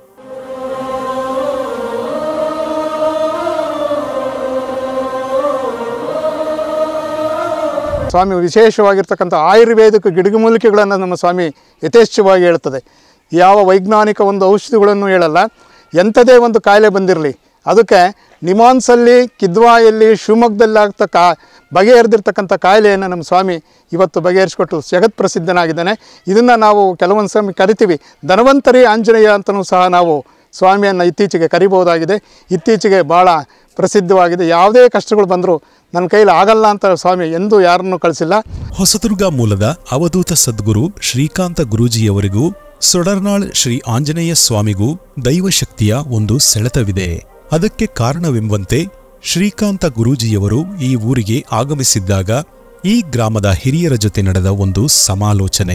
ಸ್ವಾಮಿ ವಿಶೇಷವಾಗಿರ್ತಕ್ಕಂಥ ಆಯುರ್ವೇದಿಕ ಗಿಡಮೂಲಿಕೆಗಳನ್ನು ನಮ್ಮ ಸ್ವಾಮಿ ಯಥೇಚ್ಛವಾಗಿ ಹೇಳ್ತದೆ ಯಾವ ವೈಜ್ಞಾನಿಕ ಒಂದು ಔಷಧಿಗಳನ್ನು ಹೇಳಲ್ಲ ಎಂಥದೇ ಒಂದು ಕಾಯಿಲೆ ಬಂದಿರಲಿ ಅದಕ್ಕೆ ನಿಮಾನ್ಸಲ್ಲಿ ಕಿದ್ವಾಯಲ್ಲಿ ಶಿವಮೊಗ್ಗದಲ್ಲಿ ಆಗ್ತ ಕಾ ಬಗೆಹರಿದಿರ್ತಕ್ಕಂಥ ಕಾಯಿಲೆಯನ್ನು ನಮ್ಮ ಸ್ವಾಮಿ ಇವತ್ತು ಬಗೆಹರಿಸಿಕೊಟ್ಟು ಜಗತ್ ಪ್ರಸಿದ್ಧನಾಗಿದ್ದಾನೆ ಇದನ್ನು ನಾವು ಕೆಲವೊಂದು ಸಮಯ ಕರಿತೀವಿ ಧನ್ವಂತರಿ ಆಂಜನೇಯ ಅಂತಲೂ ಸಹ ನಾವು ಸ್ವಾಮಿಯನ್ನು ಇತ್ತೀಚೆಗೆ ಕರಿಬಹುದಾಗಿದೆ ಇತ್ತೀಚೆಗೆ ಭಾಳ ಪ್ರಸಿದ್ಧವಾಗಿದೆ ಯಾವುದೇ ಕಷ್ಟಗಳು ಬಂದರೂ ನನ್ನ ಕೈಲಿ ಆಗಲ್ಲ ಅಂತ ಸ್ವಾಮಿ ಎಂದೂ ಯಾರನ್ನೂ ಕಳಿಸಿಲ್ಲ ಹೊಸದುರ್ಗ ಮೂಲದ ಅವಧೂತ ಸದ್ಗುರು ಶ್ರೀಕಾಂತ ಗುರೂಜಿಯವರಿಗೂ ಸೊಡರ್ನಾಳ್ ಶ್ರೀ ಆಂಜನೇಯ ಸ್ವಾಮಿಗೂ ದೈವಶಕ್ತಿಯ ಒಂದು ಸೆಳೆತವಿದೆ ಅದಕ್ಕೆ ಕಾರಣವೆಂಬಂತೆ ಶ್ರೀಕಾಂತ ಗುರೂಜಿಯವರು ಈ ಊರಿಗೆ ಆಗಮಿಸಿದ್ದಾಗ ಈ ಗ್ರಾಮದ ಹಿರಿಯರ ಜೊತೆ ನಡೆದ ಒಂದು ಸಮಾಲೋಚನೆ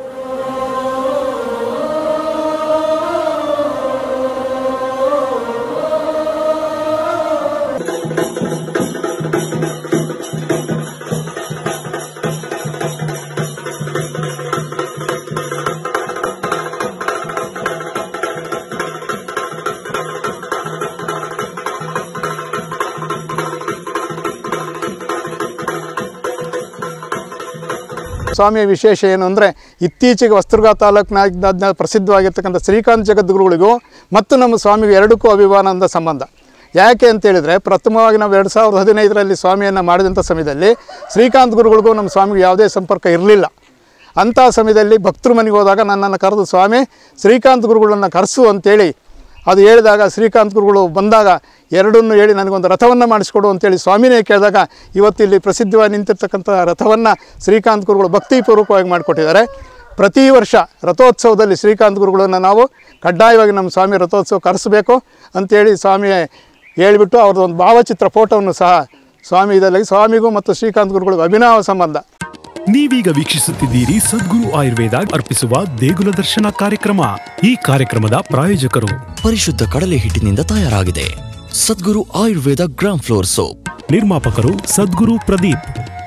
ಸ್ವಾಮಿಯ ವಿಶೇಷ ಏನು ಅಂದರೆ ಇತ್ತೀಚೆಗೆ ವಸ್ತ್ರಗ ತಾಲೂಕಿನಾದ್ನ ಪ್ರಸಿದ್ಧವಾಗಿರ್ತಕ್ಕಂಥ ಶ್ರೀಕಾಂತ್ ಜಗದ್ಗುರುಗಳಿಗೂ ಮತ್ತು ನಮ್ಮ ಸ್ವಾಮಿಗೂ ಎರಡಕ್ಕೂ ಅಭಿಮಾನದ ಸಂಬಂಧ ಯಾಕೆ ಅಂತೇಳಿದರೆ ಪ್ರಥಮವಾಗಿ ನಾವು ಎರಡು ಸಾವಿರದ ಹದಿನೈದರಲ್ಲಿ ಸ್ವಾಮಿಯನ್ನು ಮಾಡಿದಂಥ ಸಮಯದಲ್ಲಿ ಶ್ರೀಕಾಂತ್ ಗುರುಗಳಿಗೂ ನಮ್ಮ ಸ್ವಾಮಿಗೂ ಯಾವುದೇ ಸಂಪರ್ಕ ಇರಲಿಲ್ಲ ಅಂಥ ಸಮಯದಲ್ಲಿ ಭಕ್ತರು ಮನೆಗೆ ಹೋದಾಗ ನನ್ನನ್ನು ಕರೆದು ಸ್ವಾಮಿ ಶ್ರೀಕಾಂತ್ ಗುರುಗಳನ್ನು ಕರೆಸು ಅಂತೇಳಿ ಅದು ಹೇಳಿದಾಗ ಶ್ರೀಕಾಂತ್ ಗುರುಗಳು ಬಂದಾಗ ಎರಡನ್ನೂ ಹೇಳಿ ನನಗೊಂದು ರಥವನ್ನು ಮಾಡಿಸ್ಕೊಡು ಅಂತೇಳಿ ಸ್ವಾಮಿನೇ ಕೇಳಿದಾಗ ಇವತ್ತು ಇಲ್ಲಿ ಪ್ರಸಿದ್ಧವಾಗಿ ನಿಂತಿರ್ತಕ್ಕಂಥ ರಥವನ್ನು ಶ್ರೀಕಾಂತ್ ಗುರುಗಳು ಭಕ್ತಿಪೂರ್ವಕವಾಗಿ ಮಾಡಿಕೊಟ್ಟಿದ್ದಾರೆ ಪ್ರತಿ ವರ್ಷ ರಥೋತ್ಸವದಲ್ಲಿ ಶ್ರೀಕಾಂತ್ ಗುರುಗಳನ್ನು ನಾವು ಕಡ್ಡಾಯವಾಗಿ ನಮ್ಮ ಸ್ವಾಮಿ ರಥೋತ್ಸವ ಕರೆಸಬೇಕು ಅಂತೇಳಿ ಸ್ವಾಮಿ ಹೇಳಿಬಿಟ್ಟು ಅವ್ರದ್ದು ಒಂದು ಭಾವಚಿತ್ರ ಫೋಟೋವನ್ನು ಸಹ ಸ್ವಾಮಿ ಇದರಲ್ಲಿ ಸ್ವಾಮಿಗೂ ಮತ್ತು ಶ್ರೀಕಾಂತ್ ಗುರುಗಳಿಗೂ ಅಭಿನವ ಸಂಬಂಧ ನೀವೀಗ ವೀಕ್ಷಿಸುತ್ತಿದ್ದೀರಿ ಸದ್ಗುರು ಆಯುರ್ವೇದ ಅರ್ಪಿಸುವ ದೇಗುಲ ದರ್ಶನ ಕಾರ್ಯಕ್ರಮ ಈ ಕಾರ್ಯಕ್ರಮದ ಪ್ರಾಯೋಜಕರು ಪರಿಶುದ್ಧ ಕಡಲೆ ಹಿಟ್ಟಿನಿಂದ ತಯಾರಾಗಿದೆ Sadguru Ayurveda gram flour soap ನಿರ್ಮಾಪಕರು ಸದ್ಗುರು ಪ್ರದೀಪ್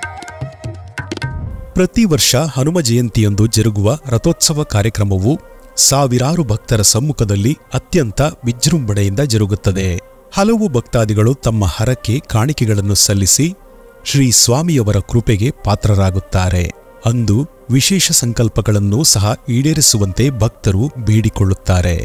ಪ್ರತಿ ವರ್ಷ ಹನುಮ ಜಯಂತಿಯಂದು ಜರುಗುವ ರಥೋತ್ಸವ ಕಾರ್ಯಕ್ರಮವು ಸಾವಿರಾರು ಭಕ್ತರ ಸಮ್ಮುಖದಲ್ಲಿ ಅತ್ಯಂತ ವಿಜೃಂಭಣೆಯಿಂದ ಜರುಗುತ್ತದೆ ಹಲವು ಭಕ್ತಾದಿಗಳು ತಮ್ಮ ಹರಕೆ ಕಾಣಿಕೆಗಳನ್ನು ಸಲ್ಲಿಸಿ ಶ್ರೀ ಸ್ವಾಮಿಯವರ ಕೃಪೆಗೆ ಪಾತ್ರರಾಗುತ್ತಾರೆ ಅಂದು ವಿಶೇಷ ಸಂಕಲ್ಪಗಳನ್ನು ಸಹ ಈಡೇರಿಸುವಂತೆ ಭಕ್ತರು ಬೇಡಿಕೊಳ್ಳುತ್ತಾರೆ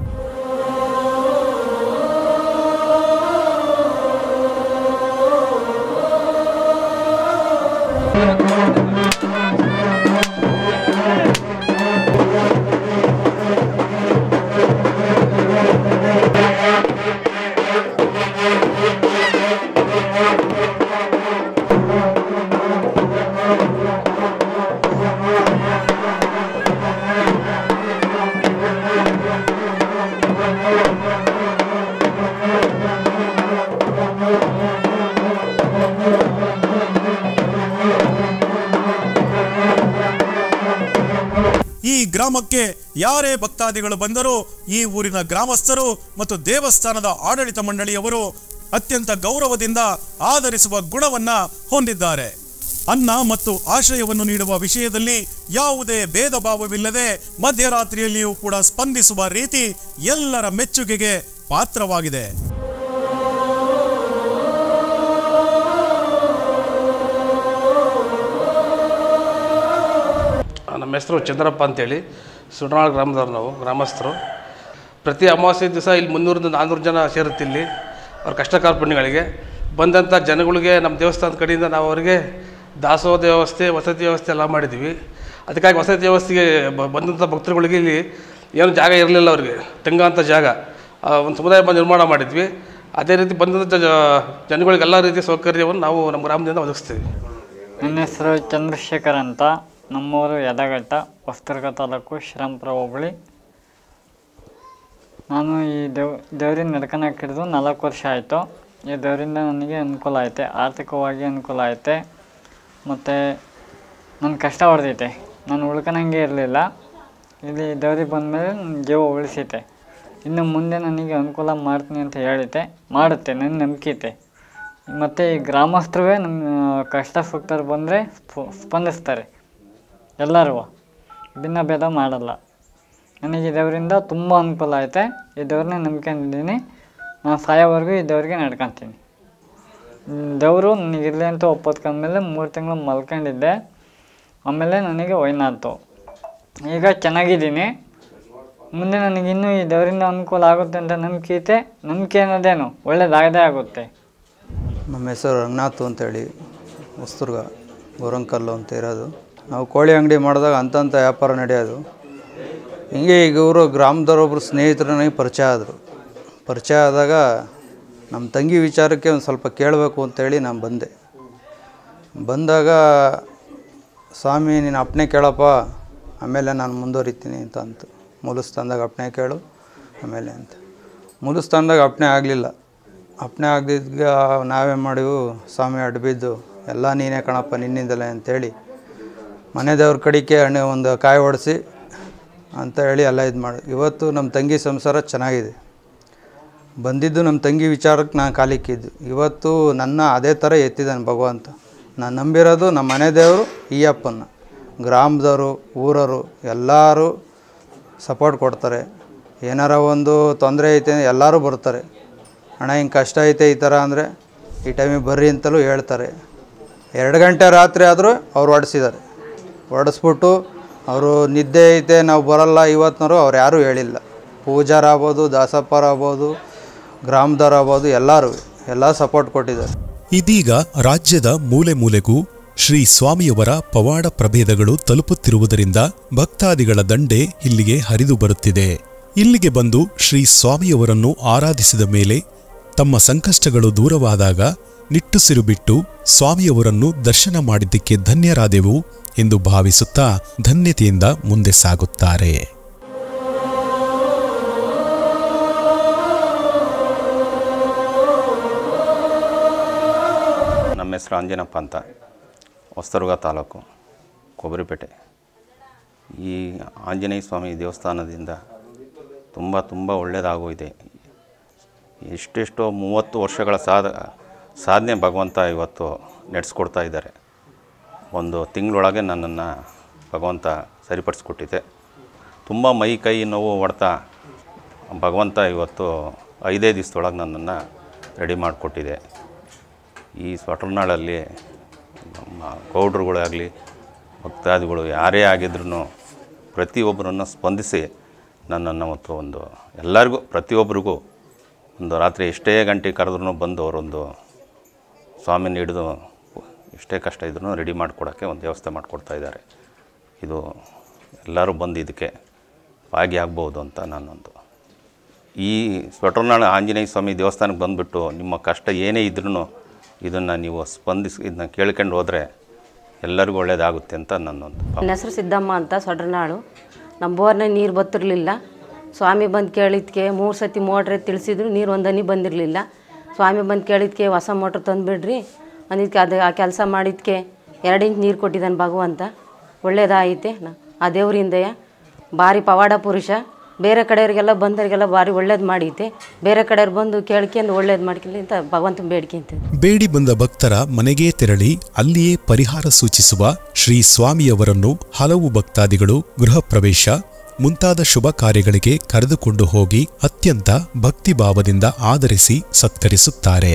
ಈ ಗ್ರಾಮಕ್ಕೆ ಯಾರೇ ಭಕ್ತಾದಿಗಳು ಬಂದರೂ ಈ ಊರಿನ ಗ್ರಾಮಸ್ಥರು ಮತ್ತು ದೇವಸ್ಥಾನದ ಆಡಳಿತ ಮಂಡಳಿಯವರು ಅತ್ಯಂತ ಗೌರವದಿಂದ ಆಧರಿಸುವ ಗುಣವನ್ನ ಹೊಂದಿದ್ದಾರೆ ಅನ್ನ ಮತ್ತು ಆಶ್ರಯವನ್ನು ನೀಡುವ ವಿಷಯದಲ್ಲಿ ಯಾವುದೇ ಭೇದ ಭಾವವಿಲ್ಲದೆ ಮಧ್ಯರಾತ್ರಿಯಲ್ಲಿಯೂ ಕೂಡ ಸ್ಪಂದಿಸುವ ರೀತಿ ಎಲ್ಲರ ಮೆಚ್ಚುಗೆಗೆ ಪಾತ್ರವಾಗಿದೆ ನಮ್ಮ ಹೆಸರು ಚಂದ್ರಪ್ಪ ಅಂತೇಳಿ ಸುಡನಾಳ್ ಗ್ರಾಮದವ್ರು ನಾವು ಗ್ರಾಮಸ್ಥರು ಪ್ರತಿ ಅಮಾವಾಸ್ಯೆ ದಿವಸ ಇಲ್ಲಿ ಮುನ್ನೂರಿಂದ ನಾನ್ನೂರು ಜನ ಸೇರುತ್ತೆ ಇಲ್ಲಿ ಅವ್ರ ಕಷ್ಟ ಕಾರ್ಪಣ್ಯಗಳಿಗೆ ಬಂದಂಥ ಜನಗಳಿಗೆ ನಮ್ಮ ದೇವಸ್ಥಾನದ ಕಡೆಯಿಂದ ನಾವು ಅವರಿಗೆ ದಾಸೋಹ ವ್ಯವಸ್ಥೆ ವಸತಿ ವ್ಯವಸ್ಥೆ ಎಲ್ಲ ಮಾಡಿದ್ದೀವಿ ಅದಕ್ಕಾಗಿ ವಸತಿ ವ್ಯವಸ್ಥೆಗೆ ಬ- ಬಂದಂಥ ಭಕ್ತರುಗಳಿಗೆ ಇಲ್ಲಿ ಏನು ಜಾಗ ಇರಲಿಲ್ಲ ಅವ್ರಿಗೆ ತಂಗಂಥ ಜಾಗ ಆ, ಒಂದು ಸಮುದಾಯ ಭವನ ನಿರ್ಮಾಣ ಮಾಡಿದ್ವಿ ಅದೇ ರೀತಿ ಬಂದಂಥ ಜ ಜನಗಳಿಗೆ ಎಲ್ಲ ರೀತಿಯ ಸೌಕರ್ಯವನ್ನು ನಾವು ನಮ್ಮ ಗ್ರಾಮದಿಂದ ಒದಗಿಸ್ತೀವಿ ನನ್ನ ಹೆಸರು ಚಂದ್ರಶೇಖರ್ ಅಂತ ನಮ್ಮೂರು ಯದಗಟ್ಟ ಹೊಸದುರ್ಗ ತಾಲೂಕು ಶ್ರೀರಾಮ್ಪುರ ಹೋಬಳಿ ನಾನು ಈ ದೇವ್ ದೇವ್ರಿಂದ ನಡ್ಕೊಳಕ್ಕೆ ಹಿಡಿದು ನಾಲ್ಕು ವರ್ಷ ಆಯಿತು ಈ ದೇವರಿಂದ ನನಗೆ ಅನುಕೂಲ ಐತೆ ಆರ್ಥಿಕವಾಗಿ ಅನುಕೂಲ ಐತೆ ಮತ್ತು ನನ್ನ ಕಷ್ಟ ಹೊಡೆದೈತೆ ನಾನು ಉಳ್ಕೊಳಂಗೆ ಇರಲಿಲ್ಲ ಇಲ್ಲಿ ದೇವ್ರಿಗೆ ಬಂದಮೇಲೆ ನನ್ನ ಜೀವ ಉಳಿಸೈತೆ ಇನ್ನು ಮುಂದೆ ನನಗೆ ಅನುಕೂಲ ಮಾಡ್ತೀನಿ ಅಂತ ಹೇಳಿತೆ ಮಾಡುತ್ತೆ ನನ್ನ ನಂಬಿಕೆ ಐತೆ ಮತ್ತು ಈ ಗ್ರಾಮಸ್ಥರುವೇ ನಮ್ಮ ಕಷ್ಟ ಸುಖದವ್ರು ಬಂದರೆ ಸ್ಪಂದಿಸ್ತಾರೆ ಎಲ್ಲರೂ ಭಿನ್ನ ಭೇದ ಮಾಡಲ್ಲ ನನಗೆ ಈ ದೇವರಿಂದ ತುಂಬ ಅನುಕೂಲ ಐತೆ ಈ ದೇವ್ರನ್ನೇ ನಂಬ್ಕೊಂಡಿದ್ದೀನಿ ನಾನು ಸಾಯೋವರೆಗೂ ಈ ದೇವ್ರಿಗೆ ನಡ್ಕೊತೀನಿ ದೇವರು ನನಗಿರಲಿ ಅಂತ ಒಪ್ಪತ್ಕೊಂಡ್ಮೇಲೆ ಮೂರು ತಿಂಗಳು ಮಲ್ಕೊಂಡಿದ್ದೆ ಆಮೇಲೆ ನನಗೆ ವೈನಾತು ಈಗ ಚೆನ್ನಾಗಿದ್ದೀನಿ ಮುಂದೆ ನನಗಿನ್ನೂ ಈ ದೇವರಿಂದ ಅನುಕೂಲ ಆಗುತ್ತೆ ಅಂತ ನಂಬಿಕೆ ಐತೆ ನಂಬಿಕೆ ಅನ್ನೋದೇನು ಒಳ್ಳೇದಾಗದೇ ಆಗುತ್ತೆ ನಮ್ಮ ಹೆಸರು ರಂಗನಾಥ್ ಅಂತೇಳಿ ಹೊಸದುರ್ಗ ಗೋರಂಕಲ್ಲು ಅಂತ ಇರೋದು ನಾವು ಕೋಳಿ ಅಂಗಡಿ ಮಾಡಿದಾಗ ಅಂತಂತ ವ್ಯಾಪಾರ ನಡೆಯೋದು ಹಿಂಗೆ ಈಗ ಇವರು ಗ್ರಾಮದವರೊಬ್ಬರು ಸ್ನೇಹಿತರು ನನಗೆ ಪರಿಚಯ ಆದರು ಪರಿಚಯ ಆದಾಗ ನಮ್ಮ ತಂಗಿ ವಿಚಾರಕ್ಕೆ ಒಂದು ಸ್ವಲ್ಪ ಕೇಳಬೇಕು ಅಂತೇಳಿ ನಾನು ಬಂದೆ ಬಂದಾಗ ಸ್ವಾಮಿ ನೀನು ಅಪ್ಪಣೆ ಕೇಳಪ್ಪ ಆಮೇಲೆ ನಾನು ಮುಂದುವರಿತೀನಿ ಅಂತ ಅಂತು ಮೂಲಸ್ಥಾನದಾಗ ಅಪ್ಪಣೆ ಕೇಳು ಆಮೇಲೆ ಅಂತ ಮೂಲಸ್ಥಾನದಾಗ ಅಪ್ಪಣೆ ಆಗಲಿಲ್ಲ ಅಪ್ಪಣೆ ಆಗದಿದ್ಗ ನಾವೇನು ಮಾಡಿವು ಸ್ವಾಮಿ ಅಡ್ಬಿದ್ದು ಎಲ್ಲ ನೀನೇ ಕಣಪ್ಪ ನಿನ್ನಿಂದಲೇ ಅಂತೇಳಿ ಮನೆ ದೇವ್ರ ಕಡೆಗೆ ಹಣ್ಣು ಒಂದು ಕಾಯಿ ಹೊಡೆಸಿ ಅಂತ ಹೇಳಿ ಎಲ್ಲ ಇದು ಮಾಡಿ ಇವತ್ತು ನಮ್ಮ ತಂಗಿ ಸಂಸಾರ ಚೆನ್ನಾಗಿದೆ ಬಂದಿದ್ದು ನಮ್ಮ ತಂಗಿ ವಿಚಾರಕ್ಕೆ ನಾನು ಕಾಲಿಕ್ಕಿದ್ದು ಇವತ್ತು ನನ್ನ ಅದೇ ಥರ ಎತ್ತಿದ್ದಾನೆ ಭಗವಂತ ನಾನು ನಂಬಿರೋದು ನಮ್ಮ ಮನೆ ದೇವರು ಈ ಅಪ್ಪನ ಗ್ರಾಮದವರು ಊರವರು ಎಲ್ಲರೂ ಸಪೋರ್ಟ್ ಕೊಡ್ತಾರೆ ಏನಾರ ಒಂದು ತೊಂದರೆ ಐತೆ ಎಲ್ಲರೂ ಬರ್ತಾರೆ ಅಣ್ಣ ಹಿಂಗೆ ಕಷ್ಟ ಐತೆ ಈ ಥರ ಅಂದರೆ ಈ ಟೈಮಿಗೆ ಬರ್ರಿ ಅಂತಲೂ ಹೇಳ್ತಾರೆ ಎರಡು ಗಂಟೆ ರಾತ್ರಿ ಆದರೂ ಅವ್ರು ಹೊಡೆಸಿದ್ದಾರೆ ಹೊಡೆಸ್ಬಿಟ್ಟು ಅವರು ನಿದ್ದೆ ಐತೆ ನಾವು ಬರಲ್ಲ ಇವತ್ತಿನವರು ಅವ್ರು ಯಾರೂ ಹೇಳಿಲ್ಲ ಪೂಜಾರಾಗ್ಬೋದು ದಾಸಪ್ಪರಾಗ್ಬೋದು ಗ್ರಾಮದವರಾಗ್ಬೋದು ಎಲ್ಲರೂ ಎಲ್ಲ ಸಪೋರ್ಟ್ ಕೊಟ್ಟಿದ್ದಾರೆ ಇದೀಗ ರಾಜ್ಯದ ಮೂಲೆ ಮೂಲೆಗೂ ಶ್ರೀ ಸ್ವಾಮಿಯವರ ಪವಾಡ ಪ್ರಭೇದಗಳು ತಲುಪುತ್ತಿರುವುದರಿಂದ ಭಕ್ತಾದಿಗಳ ದಂಡೆ ಇಲ್ಲಿಗೆ ಹರಿದು ಬರುತ್ತಿದೆ ಇಲ್ಲಿಗೆ ಬಂದು ಶ್ರೀ ಸ್ವಾಮಿಯವರನ್ನು ಆರಾಧಿಸಿದ ಮೇಲೆ ತಮ್ಮ ಸಂಕಷ್ಟಗಳು ದೂರವಾದಾಗ ನಿಟ್ಟುಸಿರು ಬಿಟ್ಟು ಸ್ವಾಮಿಯವರನ್ನು ದರ್ಶನ ಮಾಡಿದ್ದಕ್ಕೆ ಧನ್ಯರಾದೆವು ಎಂದು ಭಾವಿಸುತ್ತಾ ಧನ್ಯತೆಯಿಂದ ಮುಂದೆ ಸಾಗುತ್ತಾರೆ ನಮ್ಮ ಹೆಸರು ಅಂಜನಪ್ಪ ಅಂತ ಹೊಸದುರ್ಗ ತಾಲೂಕು ಕೊಬ್ಬರಿಪೇಟೆ ಈ ಆಂಜನೇಯ ಸ್ವಾಮಿ ದೇವಸ್ಥಾನದಿಂದ ತುಂಬ ತುಂಬ ಒಳ್ಳೆಯದಾಗೋಗಿದೆ ಎಷ್ಟೆಷ್ಟೋ ಮೂವತ್ತು ವರ್ಷಗಳ ಸಾಧ ಸಾಧನೆ ಭಗವಂತ ಇವತ್ತು ನಡೆಸ್ಕೊಡ್ತಾ ಇದ್ದಾರೆ ಒಂದು ತಿಂಗಳೊಳಗೆ ನನ್ನನ್ನು ಭಗವಂತ ಸರಿಪಡಿಸ್ಕೊಟ್ಟಿದೆ ತುಂಬ ಮೈ ಕೈ ನೋವು ಹೊಡ್ತಾ ಭಗವಂತ ಇವತ್ತು ಐದೇ ದಿವಸದೊಳಗೆ ನನ್ನನ್ನು ರೆಡಿ ಮಾಡಿಕೊಟ್ಟಿದೆ ಈ ಸ್ವಟರ್ನಾಳಲ್ಲಿ ನಮ್ಮ ಗೌಡ್ರುಗಳಾಗಲಿ ಭಕ್ತಾದಿಗಳು ಯಾರೇ ಆಗಿದ್ರೂ ಪ್ರತಿಯೊಬ್ಬರನ್ನು ಸ್ಪಂದಿಸಿ ನನ್ನನ್ನು ಮತ್ತು ಒಂದು ಎಲ್ಲರಿಗೂ ಪ್ರತಿಯೊಬ್ಬರಿಗೂ ಒಂದು ರಾತ್ರಿ ಎಷ್ಟೇ ಗಂಟೆ ಕರೆದ್ರೂ ಬಂದು ಅವರೊಂದು ಸ್ವಾಮಿನ ಹಿಡಿದು ಎಷ್ಟೇ ಕಷ್ಟ ಇದ್ರೂ ರೆಡಿ ಮಾಡಿಕೊಡೋಕ್ಕೆ ಒಂದು ವ್ಯವಸ್ಥೆ ಮಾಡಿಕೊಡ್ತಾ ಇದ್ದಾರೆ ಇದು ಎಲ್ಲರೂ ಬಂದು ಇದಕ್ಕೆ ಭಾಗಿಯಾಗ್ಬೋದು ಅಂತ ನಾನೊಂದು ಈ ಸ್ವಟರ್ನಾಳ ಆಂಜನೇಯ ಸ್ವಾಮಿ ದೇವಸ್ಥಾನಕ್ಕೆ ಬಂದುಬಿಟ್ಟು ನಿಮ್ಮ ಕಷ್ಟ ಏನೇ ಇದ್ರೂ ಇದನ್ನು ನೀವು ಸ್ಪಂದಿಸಿ ಇದನ್ನ ಕೇಳ್ಕೊಂಡು ಹೋದರೆ ಎಲ್ಲರಿಗೂ ಒಳ್ಳೆಯದಾಗುತ್ತೆ ಅಂತ ನನ್ನೊಂದು ನನ್ನ ಹೆಸರು ಸಿದ್ದಮ್ಮ ಅಂತ ಸೊಡ್ರನಾಳು ನಮ್ಮ ಬೋರ್ನ ನೀರು ಬತ್ತಿರಲಿಲ್ಲ ಸ್ವಾಮಿ ಬಂದು ಕೇಳಿದ್ಕೆ ಮೂರು ಸತಿ ಮೋಟ್ರೆ ತಿಳಿಸಿದ್ರು ನೀರು ಒಂದನಿ ಬಂದಿರಲಿಲ್ಲ ಸ್ವಾಮಿ ಬಂದು ಕೇಳಿದ್ಕೆ ಹೊಸ ಮೋಟ್ರ್ ತಂದುಬಿಡ್ರಿ ಅಂದಿದ್ಕೆ ಅದು ಆ ಕೆಲಸ ಮಾಡಿದ್ಕೆ ಎರಡು ಇಂಚ್ ನೀರು ಕೊಟ್ಟಿದ್ದಾನೆ ಭಗವಂತ ಒಳ್ಳೇದಾಯಿತೆ ನ- ಆ ದೇವರಿಂದಯ ಭಾರಿ ಪವಾಡ ಪುರುಷ ಬೇರೆ ಕಡೆಯವರಿಗೆಲ್ಲ ಬಂದವರಿಗೆಲ್ಲ ಭಾರಿ ಒಳ್ಳೇದು ಮಾಡೈತೆ ಬೇರೆ ಕಡೆಯವ್ರು ಬಂದು ಕೇಳ್ಕೊಂಡು ಒಳ್ಳೇದು ಮಾಡ್ಕೊಳ್ಳಿ ಅಂತ ಭಗವಂತನ ಬೇಡ್ಕೊಂತೀನಿ ಬೇಡಿ ಬಂದ ಭಕ್ತರ ಮನೆಗೇ ತೆರಳಿ ಅಲ್ಲಿಯೇ ಪರಿಹಾರ ಸೂಚಿಸುವ ಶ್ರೀ ಸ್ವಾಮಿಯವರನ್ನು ಹಲವು ಭಕ್ತಾದಿಗಳು ಗೃಹ ಪ್ರವೇಶ ಮುಂತಾದ ಶುಭ ಕಾರ್ಯಗಳಿಗೆ ಕರೆದುಕೊಂಡು ಹೋಗಿ ಅತ್ಯಂತ ಭಕ್ತಿಭಾವದಿಂದ ಆದರಿಸಿ ಸತ್ಕರಿಸುತ್ತಾರೆ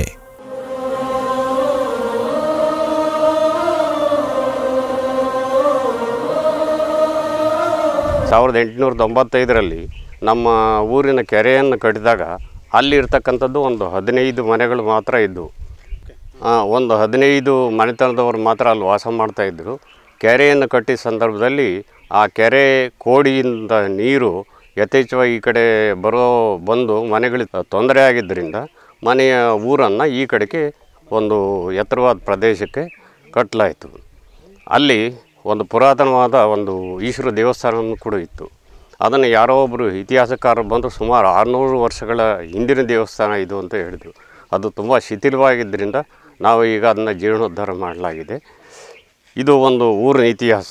ಸಾವಿರದ ಎಂಟುನೂರ ತೊಂಬತ್ತೈದರಲ್ಲಿ ನಮ್ಮ ಊರಿನ ಕೆರೆಯನ್ನು ಕಟ್ಟಿದಾಗ ಅಲ್ಲಿ ಇರ್ತಕ್ಕಂಥದ್ದು ಒಂದು ಹದಿನೈದು ಮನೆಗಳು ಮಾತ್ರ ಇದ್ದವು ಆ, ಒಂದು ಹದಿನೈದು ಮನೆತನದವರು ಮಾತ್ರ ಅಲ್ಲಿ ವಾಸ ಮಾಡ್ತಾಯಿದ್ರು ಕೆರೆಯನ್ನು ಕಟ್ಟಿದ ಸಂದರ್ಭದಲ್ಲಿ ಆ ಕೆರೆ ಕೋಡಿಯಿಂದ ನೀರು ಯಥೇಚ್ಛವಾಗಿ ಈ ಕಡೆ ಬರೋ ಬಂದು ಮನೆಗಳಿಗೆ ತೊಂದರೆ ಆಗಿದ್ದರಿಂದ ಮನೆಯ ಊರನ್ನು ಈ ಕಡೆಗೆ ಒಂದು ಎತ್ತರವಾದ ಪ್ರದೇಶಕ್ಕೆ ಕಟ್ಟಲಾಯಿತು ಅಲ್ಲಿ ಒಂದು ಪುರಾತನವಾದ ಒಂದು ಈಶ್ವರ ದೇವಸ್ಥಾನವೂ ಕೂಡ ಇತ್ತು ಅದನ್ನು ಯಾರೋ ಒಬ್ಬರು ಇತಿಹಾಸಕಾರರು ಬಂದು ಸುಮಾರು ಆರುನೂರು ವರ್ಷಗಳ ಹಿಂದಿನ ದೇವಸ್ಥಾನ ಇದು ಅಂತ ಹೇಳಿದರು ಅದು ತುಂಬ ಶಿಥಿಲವಾಗಿದ್ದರಿಂದ ನಾವು ಈಗ ಅದನ್ನು ಜೀರ್ಣೋದ್ಧಾರ ಮಾಡಲಾಗಿದೆ ಇದು ಒಂದು ಊರಿನ ಇತಿಹಾಸ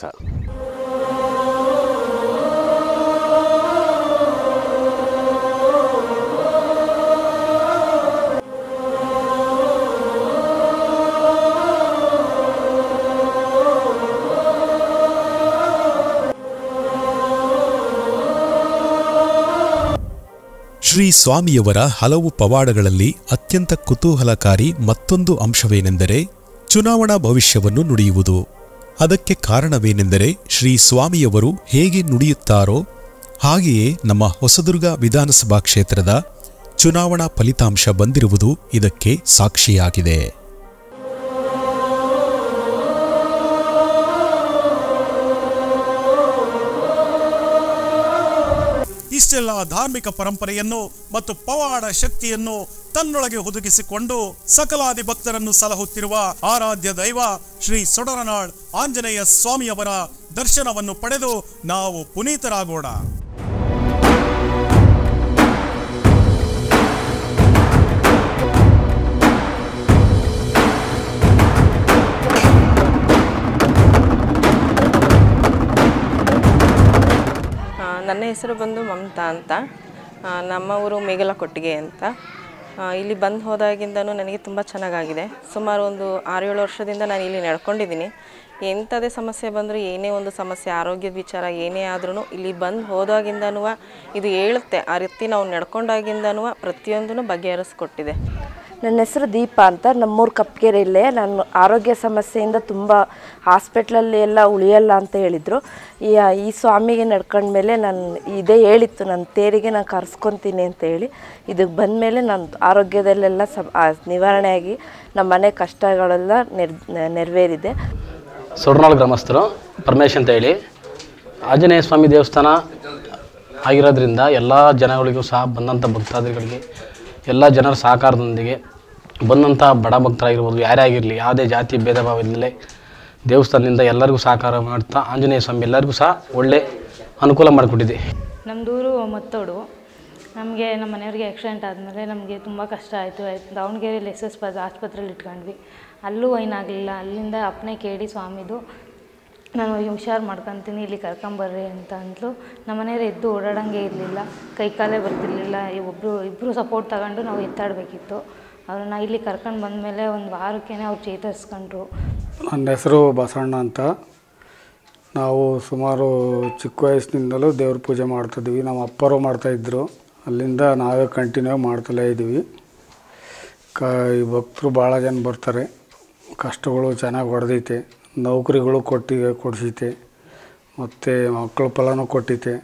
ಶ್ರೀ ಸ್ವಾಮಿಯವರ ಹಲವು ಪವಾಡಗಳಲ್ಲಿ ಅತ್ಯಂತ ಕುತೂಹಲಕಾರಿ ಮತ್ತೊಂದು ಅಂಶವೇನೆಂದರೆ ಚುನಾವಣಾ ಭವಿಷ್ಯವನ್ನು ನುಡಿಯುವುದು ಅದಕ್ಕೆ ಕಾರಣವೇನೆಂದರೆ ಶ್ರೀ ಸ್ವಾಮಿಯವರು ಹೇಗೆ ನುಡಿಯುತ್ತಾರೋ ಹಾಗೆಯೇ ನಮ್ಮ ಹೊಸದುರ್ಗ ವಿಧಾನಸಭಾ ಕ್ಷೇತ್ರದ ಚುನಾವಣಾ ಫಲಿತಾಂಶ ಬಂದಿರುವುದು ಇದಕ್ಕೆ ಸಾಕ್ಷಿಯಾಗಿದೆ ಇಷ್ಟೆಲ್ಲ ಧಾರ್ಮಿಕ ಪರಂಪರೆಯನ್ನು ಮತ್ತು ಪವಾಡ ಶಕ್ತಿಯನ್ನು ತನ್ನೊಳಗೆ ಹುದುಗಿಸಿಕೊಂಡು ಸಕಲಾದಿ ಭಕ್ತರನ್ನು ಸಲಹುತ್ತಿರುವ ಆರಾಧ್ಯ ದೈವ ಶ್ರೀ ಸೊಡರನಾಳ್ ಆಂಜನೇಯ ಸ್ವಾಮಿಯವರ ದರ್ಶನವನ್ನು ಪಡೆದು ನಾವು ಪುನೀತರಾಗೋಣ ಆ, ನನ್ನ ಹೆಸರು ಬಂದು ಮಮತಾ ಅಂತ ಆ, ನಮ್ಮ ಊರು ಮೇಗಲಕೊಟ್ಟಿಗೆ ಅಂತ ಆ, ಇಲ್ಲಿ ಬಂದು ಹೋದಾಗಿಂದನೂ ನನಗೆ ತುಂಬ ಚೆನ್ನಾಗಾಗಿದೆ ಸುಮಾರು ಒಂದು ಆರು ಏಳು ವರ್ಷದಿಂದ ನಾನು ಇಲ್ಲಿ ನಡ್ಕೊಂಡಿದ್ದೀನಿ ಎಂಥದೇ ಸಮಸ್ಯೆ ಬಂದರೂ ಏನೇ ಒಂದು ಸಮಸ್ಯೆ ಆರೋಗ್ಯದ ವಿಚಾರ ಏನೇ ಆದ್ರೂ ಇಲ್ಲಿ ಬಂದು ಹೋದಾಗಿಂದನೂ ಇದು ಹೇಳುತ್ತೆ ಆ ರೀತಿ ನಾವು ನಡ್ಕೊಂಡಾಗಿಂದನೂ ಪ್ರತಿಯೊಂದೂ ಬಗೆಹರಿಸ್ಕೊಟ್ಟಿದೆ ನನ್ನ ಹೆಸರು ದೀಪ ಅಂತ ನಮ್ಮೂರು ಕಪ್ಗೆರೆಯಲ್ಲೇ ನಾನು ಆರೋಗ್ಯ ಸಮಸ್ಯೆಯಿಂದ ತುಂಬ ಹಾಸ್ಪಿಟ್ಲಲ್ಲಿ ಎಲ್ಲ ಉಳಿಯಲ್ಲ ಅಂತ ಹೇಳಿದರು ಈ ಈ ಸ್ವಾಮಿಗೆ ನಡ್ಕೊಂಡ್ಮೇಲೆ ನಾನು ಇದೇ ಹೇಳಿತ್ತು ನನ್ನ ತೇರಿಗೆ ನಾನು ಕರ್ಸ್ಕೊತೀನಿ ಅಂತ ಹೇಳಿ ಇದಕ್ಕೆ ಬಂದಮೇಲೆ ನಾನು ಆರೋಗ್ಯದಲ್ಲೆಲ್ಲ ಸಮ ಆ, ನಿವಾರಣೆಯಾಗಿ ನಮ್ಮ ಮನೆ ಕಷ್ಟಗಳೆಲ್ಲ ನೆರ್ ನೆರವೇರಿದೆ ಸೊಡ್ನಾಳ್ ಗ್ರಾಮಸ್ಥರು ಪರಮೇಶ್ ಅಂತ ಹೇಳಿ ಆಂಜನೇಯ ಸ್ವಾಮಿ ದೇವಸ್ಥಾನ ಆಗಿರೋದ್ರಿಂದ ಎಲ್ಲ ಜನಗಳಿಗೂ ಸಹ ಬಂದಂಥ ಭಕ್ತಾದಿಗಳಿಗೆ ಎಲ್ಲ ಜನರ ಸಹಕಾರದೊಂದಿಗೆ ಬಂದಂಥ ಬಡ ಭಕ್ತರಾಗಿರ್ಬೋದು ಯಾರೇ ಆಗಿರಲಿ ಯಾವುದೇ ಜಾತಿ ಭೇದ ಭಾವ ಇಲ್ಲದೆ ದೇವಸ್ಥಾನದಿಂದ ಎಲ್ಲರಿಗೂ ಸಹಕಾರ ಮಾಡ್ತಾ ಆಂಜನೇಯ ಸ್ವಾಮಿ ಎಲ್ಲರಿಗೂ ಸಹ ಒಳ್ಳೆ ಅನುಕೂಲ ಮಾಡಿಕೊಟ್ಟಿದೆ ನಮ್ಮದೂರು ಮತ್ತೋಡು ನಮಗೆ ನಮ್ಮ ಮನೆಯವ್ರಿಗೆ ಆಕ್ಸಿಡೆಂಟ್ ಆದಮೇಲೆ ನಮಗೆ ತುಂಬ ಕಷ್ಟ ಆಯಿತು ದಾವಣಗೆರೆಯಲ್ಲಿ ಎಸ್ ಎಸ್ ಪಸ್ ಆಸ್ಪತ್ರೆಯಲ್ಲಿ ಇಟ್ಕೊಂಡ್ವಿ ಅಲ್ಲೂ ಏನಾಗಲಿಲ್ಲ ಅಲ್ಲಿಂದ ಅಪ್ಪನೇ ಕೇಳಿ ಸ್ವಾಮಿದು ನಾನು ಹುಷಾರು ಮಾಡ್ಕೊತೀನಿ ಇಲ್ಲಿ ಕರ್ಕೊಂಬರ್ರಿ ಅಂತ ಅಂದ್ಲು ನಮ್ಮ ಮನೆಯವ್ರು ಎದ್ದು ಓಡಾಡಂಗೆ ಇರಲಿಲ್ಲ ಕೈ ಕಾಲೇ ಬರ್ತಿರ್ಲಿಲ್ಲ ಒಬ್ಬರು ಇಬ್ಬರು ಸಪೋರ್ಟ್ ತಗೊಂಡು ನಾವು ಎತ್ತಾಡಬೇಕಿತ್ತು ಅವ್ರನ್ನ ಇಲ್ಲಿ ಕರ್ಕೊಂಡು ಬಂದಮೇಲೆ ಒಂದು ವಾರಕ್ಕೇ ಅವ್ರು ಚೇತರಿಸ್ಕೊಂಡ್ರು ನನ್ನ ಹೆಸರು ಬಸಣ್ಣ ಅಂತ ನಾವು ಸುಮಾರು ಚಿಕ್ಕ ವಯಸ್ಸಿನಿಂದಲೂ ದೇವ್ರ ಪೂಜೆ ಮಾಡ್ತಿದ್ವಿ ನಮ್ಮ ಅಪ್ಪರು ಮಾಡ್ತಾಯಿದ್ರು ಅಲ್ಲಿಂದ ನಾವೇ ಕಂಟಿನ್ಯೂ ಮಾಡ್ತಲೇ ಇದ್ದೀವಿ ಕ ಈ ಭಕ್ತರು ಭಾಳ ಜನ ಬರ್ತಾರೆ ಕಷ್ಟಗಳು ಚೆನ್ನಾಗಿ ಹೊಡೆದೈತೆ ನೌಕರಿಗಳು ಕೊಟ್ಟಿ ಕೊಡಿಸೈತೆ ಮತ್ತು ಮಕ್ಕಳ ಫಲನೂ ಕೊಟ್ಟೈತೆ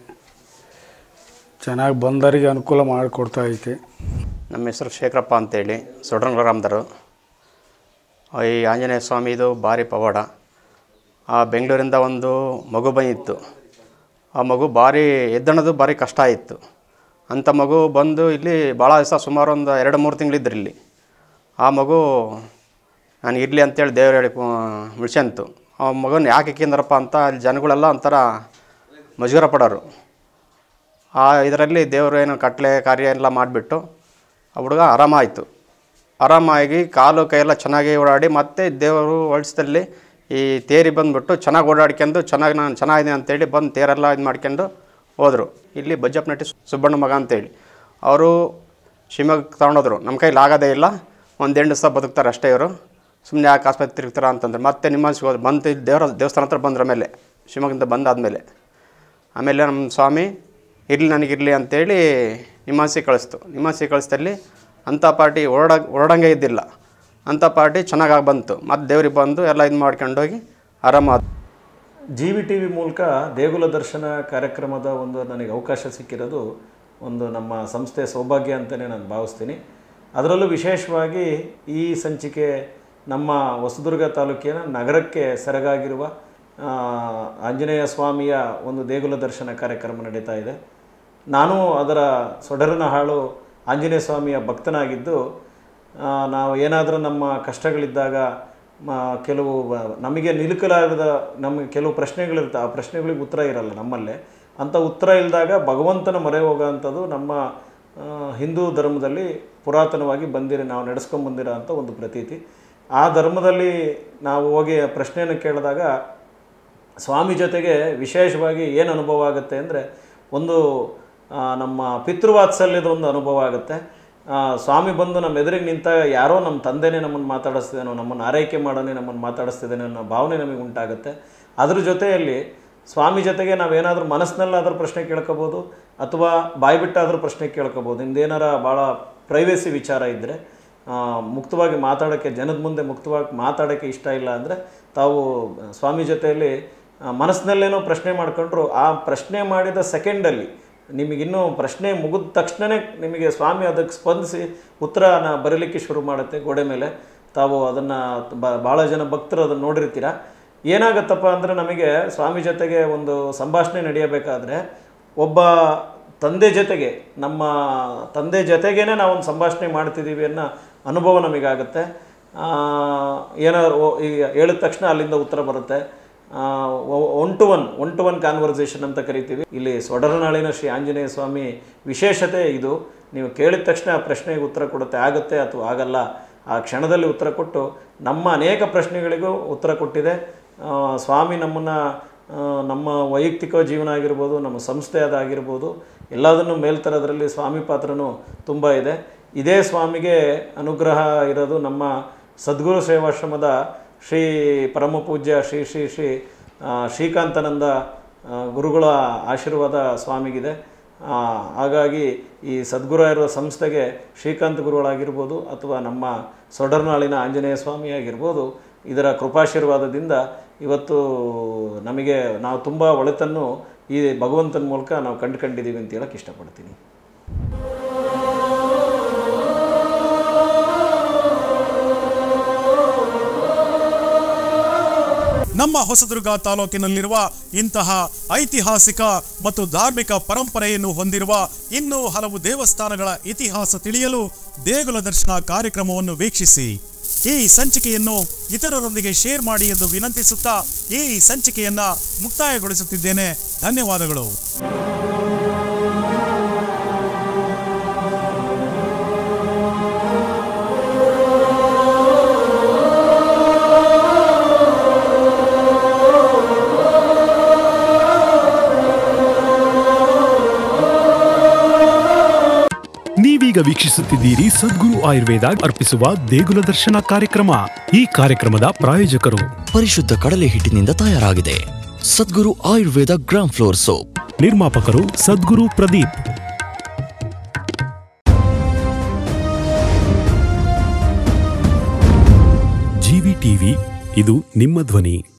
ಚೆನ್ನಾಗಿ ಬಂದವರಿಗೆ ಅನುಕೂಲ ಮಾಡಿಕೊಡ್ತಾ ಐತೆ ನಮ್ಮ ಹೆಸರು ಶೇಖರಪ್ಪ ಅಂತೇಳಿ ಸೊಡ್ರಂಗ ಗ್ರಾಮದವರು ಈ ಆಂಜನೇಯ ಸ್ವಾಮಿದು ಭಾರಿ ಪವಾಡ ಆ ಬೆಂಗಳೂರಿಂದ ಒಂದು ಮಗು ಬಂದಿತ್ತು ಆ ಮಗು ಭಾರಿ ಎದ್ದಣದು ಭಾರಿ ಕಷ್ಟ ಇತ್ತು ಅಂಥ ಮಗು ಬಂದು ಇಲ್ಲಿ ಭಾಳ ದಿವಸ ಸುಮಾರು ಒಂದು ಎರಡು ಮೂರು ತಿಂಗಳಿದ್ರು ಇಲ್ಲಿ ಆ ಮಗು ನಾನು ಇರಲಿ ಅಂತೇಳಿ ದೇವ್ರು ಹೇಳಿ ಮುಳ್ಸಂತು ಆ ಮಗನ ಯಾಕೆ ಇಕ್ಕಿಂದ್ರಪ್ಪ ಅಂತ ಅಲ್ಲಿ ಜನಗಳೆಲ್ಲ ಒಂಥರ ಮುಜುಗರ ಪಡೋರು ಆ ಇದರಲ್ಲಿ ದೇವರು ಏನು ಕಟ್ಲೆ ಕಾರ್ಯ ಎಲ್ಲ ಮಾಡಿಬಿಟ್ಟು ಆ ಹುಡುಗ ಆರಾಮಾಯಿತು ಆರಾಮಾಗಿ ಕಾಲು ಕೈಯೆಲ್ಲ ಚೆನ್ನಾಗಿ ಓಡಾಡಿ ಮತ್ತೆ ದೇವರು ಹೊಳ್ಸದಲ್ಲಿ ಈ ತೇರಿ ಬಂದುಬಿಟ್ಟು ಚೆನ್ನಾಗಿ ಓಡಾಡ್ಕೊಂಡು ಚೆನ್ನಾಗಿ ನಾನು ಚೆನ್ನಾಗಿದೆ ಅಂತೇಳಿ ಬಂದು ತೇರೆಲ್ಲ ಇದು ಮಾಡ್ಕೊಂಡು ಹೋದರು ಇಲ್ಲಿ ಬಜ್ಜಪ್ಪನಟ್ಟಿ ಸುಬ್ಬಣ್ಣ ಮಗ ಅಂತೇಳಿ ಅವರು ಶಿವಮೊಗ್ಗಕ್ಕೆ ತಗೊಂಡೋದ್ರು ನಮ್ಮ ಕೈಲಿ ಆಗೋದೇ ಇಲ್ಲ ಒಂದು ಎಂಟು ದಿವಸ ಬದುಕ್ತಾರೆ ಅಷ್ಟೇ ಇವರು ಸುಮ್ಮನೆ ಯಾಕೆ ಆಸ್ಪತ್ರೆ ತಿರುಗ್ತಾರ ಅಂತಂದ್ರೆ ಮತ್ತೆ ನಿಮ್ಮ ಹೋದ್ರು ಬಂತು ಇಲ್ಲಿ ದೇವರ ದೇವಸ್ಥಾನ ಹತ್ರ ಬಂದ್ರ ಮೇಲೆ ಶಿವಮೊಗ್ಗದಿಂದ ಬಂದಾದಮೇಲೆ ಆಮೇಲೆ ನಮ್ಮ ಸ್ವಾಮಿ ಇರಲಿ ನನಗಿರಲಿ ಅಂತೇಳಿ ನಿಮ್ಮಾಸಿ ಕಳಿಸ್ತು ನಿಮ್ಮಾಸಿ ಕಳಿಸ್ತಲ್ಲಿ ಅಂಥ ಪಾರ್ಟಿ ಓಡ ಓಡಂಗೆ ಇದ್ದಿಲ್ಲ ಅಂಥ ಪಾರ್ಟಿ ಚೆನ್ನಾಗಾಗಿ ಬಂತು ಮತ್ತು ದೇವ್ರಿಗೆ ಬಂದು ಎಲ್ಲ ಇದು ಮಾಡ್ಕೊಂಡೋಗಿ ಆರಾಮಾದ ಜಿ ವಿ ಟಿ ವಿ ಮೂಲಕ ದೇಗುಲ ದರ್ಶನ ಕಾರ್ಯಕ್ರಮದ ಒಂದು ನನಗೆ ಅವಕಾಶ ಸಿಕ್ಕಿರೋದು ಒಂದು ನಮ್ಮ ಸಂಸ್ಥೆಯ ಸೌಭಾಗ್ಯ ಅಂತಲೇ ನಾನು ಭಾವಿಸ್ತೀನಿ ಅದರಲ್ಲೂ ವಿಶೇಷವಾಗಿ ಈ ಸಂಚಿಕೆ ನಮ್ಮ ಹೊಸದುರ್ಗ ತಾಲೂಕಿನ ನಗರಕ್ಕೆ ಸೆರಗಾಗಿರುವ ಆ, ಆಂಜನೇಯ ಸ್ವಾಮಿಯ ಒಂದು ದೇಗುಲ ದರ್ಶನ ಕಾರ್ಯಕ್ರಮ ನಡೀತಾ ಇದೆ ನಾನು ಅದರ ಸೊಡರನ ಹಾಳು ಆಂಜನೇಯ ಸ್ವಾಮಿಯ ಭಕ್ತನಾಗಿದ್ದು ಆ, ನಾವು ಏನಾದರೂ ನಮ್ಮ ಕಷ್ಟಗಳಿದ್ದಾಗ ಮ ಕೆಲವು ಬ- ನಮಗೆ ನಿಲುಕಲಾಗದ ನಮಗೆ ಕೆಲವು ಪ್ರಶ್ನೆಗಳಿರ್ತವೆ ಆ ಪ್ರಶ್ನೆಗಳಿಗೆ ಉತ್ತರ ಇರಲ್ಲ ನಮ್ಮಲ್ಲೇ ಅಂಥ ಉತ್ತರ ಇಲ್ಲದಾಗ ಭಗವಂತನ ಮೊರೆ ಹೋಗೋವಂಥದ್ದು ನಮ್ಮ ಆ, ಹಿಂದೂ ಧರ್ಮದಲ್ಲಿ ಪುರಾತನವಾಗಿ ಬಂದಿರೋ ನಾವು ನಡೆಸ್ಕೊಂಡು ಬಂದಿರೋ ಅಂಥ ಒಂದು ಪ್ರತೀತಿ ಆ ಧರ್ಮದಲ್ಲಿ ನಾವು ಹೋಗಿ ಆ ಪ್ರಶ್ನೆಯನ್ನು ಕೇಳಿದಾಗ ಸ್ವಾಮಿ ಜೊತೆಗೆ ವಿಶೇಷವಾಗಿ ಏನು ಅನುಭವ ಆಗುತ್ತೆ ಅಂದರೆ ಒಂದು ಆ, ನಮ್ಮ ಪಿತೃವಾತ್ಸಲ್ಯದ ಒಂದು ಅನುಭವ ಆಗುತ್ತೆ ಆ, ಸ್ವಾಮಿ ಬಂದು ನಮ್ಮ ಎದುರಿಗೆ ನಿಂತಾಗ ಯಾರೋ ನಮ್ಮ ತಂದೆನೇ ನಮ್ಮನ್ನು ಮಾತಾಡಿಸ್ತಿದ್ದೇನೋ ನಮ್ಮನ್ನು ಆರೈಕೆ ಮಾಡೋನೇ ನಮ್ಮನ್ನು ಮಾತಾಡಿಸ್ತಿದ್ದೇನೋ ಅನ್ನೋ ಭಾವನೆ ನಮಗೆ ಉಂಟಾಗುತ್ತೆ ಅದ್ರ ಜೊತೆಯಲ್ಲಿ ಸ್ವಾಮಿ ಜೊತೆಗೆ ನಾವೇನಾದರೂ ಮನಸ್ಸಿನಲ್ಲಾದರೂ ಪ್ರಶ್ನೆ ಕೇಳ್ಕೊಬೋದು ಅಥವಾ ಬಾಯ್ಬಿಟ್ಟಾದರೂ ಪ್ರಶ್ನೆ ಕೇಳ್ಕೊಬೋದು ನಿಮ್ದೇನಾರ ಭಾಳ ಪ್ರೈವೇಸಿ ವಿಚಾರ ಇದ್ದರೆ ಆ, ಮುಕ್ತವಾಗಿ ಮಾತಾಡೋಕ್ಕೆ ಜನದ ಮುಂದೆ ಮುಕ್ತವಾಗಿ ಮಾತಾಡೋಕ್ಕೆ ಇಷ್ಟ ಇಲ್ಲ ಅಂದರೆ ತಾವು ಸ್ವಾಮಿ ಜೊತೆಯಲ್ಲಿ ಆ, ಮನಸ್ಸಿನಲ್ಲೇನೋ ಪ್ರಶ್ನೆ ಮಾಡ್ಕೊಂಡ್ರು ಆ ಪ್ರಶ್ನೆ ಮಾಡಿದ ಸೆಕೆಂಡಲ್ಲಿ ನಿಮಗಿನ್ನೂ ಪ್ರಶ್ನೆ ಮುಗಿದ ತಕ್ಷಣವೇ ನಿಮಗೆ ಸ್ವಾಮಿ ಅದಕ್ಕೆ ಸ್ಪಂದಿಸಿ ಉತ್ತರನ ಬರೀಲಿಕ್ಕೆ ಶುರು ಮಾಡುತ್ತೆ ಗೋಡೆ ಮೇಲೆ ತಾವು ಅದನ್ನು ಭಾಳ ಜನ ಭಕ್ತರು ಅದನ್ನು ನೋಡಿರ್ತೀರ ಏನಾಗತ್ತಪ್ಪ ಅಂದರೆ ನಮಗೆ ಸ್ವಾಮಿ ಜೊತೆಗೆ ಒಂದು ಸಂಭಾಷಣೆ ನಡೆಯಬೇಕಾದ್ರೆ ಒಬ್ಬ ತಂದೆ ಜೊತೆಗೆ ನಮ್ಮ ತಂದೆ ಜೊತೆಗೇ ನಾವೊಂದು ಸಂಭಾಷಣೆ ಮಾಡ್ತಿದ್ದೀವಿ ಅನ್ನೋ ಅನುಭವ ನಮಗಾಗುತ್ತೆ ಏನಾದ್ರು ಓ- ಈಗ ಹೇಳಿದ ತಕ್ಷಣ ಅಲ್ಲಿಂದ ಉತ್ತರ ಬರುತ್ತೆ one to one one to one conversation ಅಂತ ಕರಿತೀವಿ ಇಲ್ಲಿ ಸೊಡರನಾಳಿನ ಶ್ರೀ ಆಂಜನೇಯ ಸ್ವಾಮಿ ವಿಶೇಷತೆ ಇದು ನೀವು ಕೇಳಿದ ತಕ್ಷಣ ಆ ಪ್ರಶ್ನೆಗೆ ಉತ್ತರ ಕೊಡುತ್ತೆ ಆಗುತ್ತೆ ಅಥವಾ ಆಗಲ್ಲ ಆ ಕ್ಷಣದಲ್ಲಿ ಉತ್ತರ ಕೊಟ್ಟು ನಮ್ಮ ಅನೇಕ ಪ್ರಶ್ನೆಗಳಿಗೂ ಉತ್ತರ ಕೊಟ್ಟಿದೆ ಆ, ಸ್ವಾಮಿ ನಮ್ಮನ್ನು ನಮ್ಮ ವೈಯಕ್ತಿಕ ಜೀವನ ಆಗಿರ್ಬೋದು ನಮ್ಮ ಸಂಸ್ಥೆ ಅದಾಗಿರ್ಬೋದು ಎಲ್ಲದನ್ನು ಮೇಲ್ತರೋದ್ರಲ್ಲಿ ಸ್ವಾಮಿ ಪಾತ್ರನೂ ತುಂಬ ಇದೆ ಇದೇ ಸ್ವಾಮಿಗೆ ಅನುಗ್ರಹ ಇರೋದು ನಮ್ಮ ಸದ್ಗುರು ಸೇವಾಶ್ರಮದ ಶ್ರೀ ಪರಮ ಪೂಜ್ಯ ಶ್ರೀ ಶ್ರೀ ಶ್ರೀ ಆ, ಶ್ರೀಕಾಂತಾನಂದ ಆ, ಗುರುಗಳ ಆಶೀರ್ವಾದ ಸ್ವಾಮಿಗಿದೆ ಆ, ಹಾಗಾಗಿ ಈ ಸದ್ಗುರು ಇರುವ ಸಂಸ್ಥೆಗೆ ಶ್ರೀಕಾಂತ್ ಗುರುಗಳಾಗಿರ್ಬೋದು ಅಥವಾ ನಮ್ಮ ಸೊಡರ್ನಾಳಿನ ಆಂಜನೇಯ ಸ್ವಾಮಿ ಆಗಿರ್ಬೋದು ಇದರ ಕೃಪಾಶೀರ್ವಾದದಿಂದ ಇವತ್ತು ನಮಗೆ ನಾವು ತುಂಬ ಒಳಿತನ್ನು ಈ ಭಗವಂತನ ಮೂಲಕ ನಾವು ಕಂಡುಕೊಂಡಿದ್ದೀವಿ ಅಂತ ಹೇಳಕ್ಕೆ ಇಷ್ಟಪಡ್ತೀನಿ ನಮ್ಮ ಹೊಸದುರ್ಗ ತಾಲೂಕಿನಲ್ಲಿರುವ ಇಂತಹ ಐತಿಹಾಸಿಕ ಮತ್ತು ಧಾರ್ಮಿಕ ಪರಂಪರೆಯನ್ನು ಹೊಂದಿರುವ ಇನ್ನೂ ಹಲವು ದೇವಸ್ಥಾನಗಳ ಇತಿಹಾಸ ತಿಳಿಯಲು ದೇಗುಲ ದರ್ಶನ ಕಾರ್ಯಕ್ರಮವನ್ನು ವೀಕ್ಷಿಸಿ ಈ ಸಂಚಿಕೆಯನ್ನು ಇತರರೊಂದಿಗೆ ಶೇರ್ ಮಾಡಿ ಎಂದು ವಿನಂತಿಸುತ್ತಾ ಈ ಸಂಚಿಕೆಯನ್ನ ಮುಕ್ತಾಯಗೊಳಿಸುತ್ತಿದ್ದೇನೆ ಧನ್ಯವಾದಗಳು ನೀವೀಗ ವೀಕ್ಷಿಸುತ್ತಿದ್ದೀರಿ ಸದ್ಗುರು ಆಯುರ್ವೇದ ಅರ್ಪಿಸುವ ದೇಗುಲ ದರ್ಶನ ಕಾರ್ಯಕ್ರಮ ಈ ಕಾರ್ಯಕ್ರಮದ ಪ್ರಾಯೋಜಕರು ಪರಿಶುದ್ಧ ಕಡಲೆ ಹಿಟ್ಟಿನಿಂದ ತಯಾರಾಗಿದೆ Sadguru Ayurveda gram flour soap ನಿರ್ಮಾಪಕರು ಸದ್ಗುರು ಪ್ರದೀಪ್ ಇದು ನಿಮ್ಮ ಧ್ವನಿ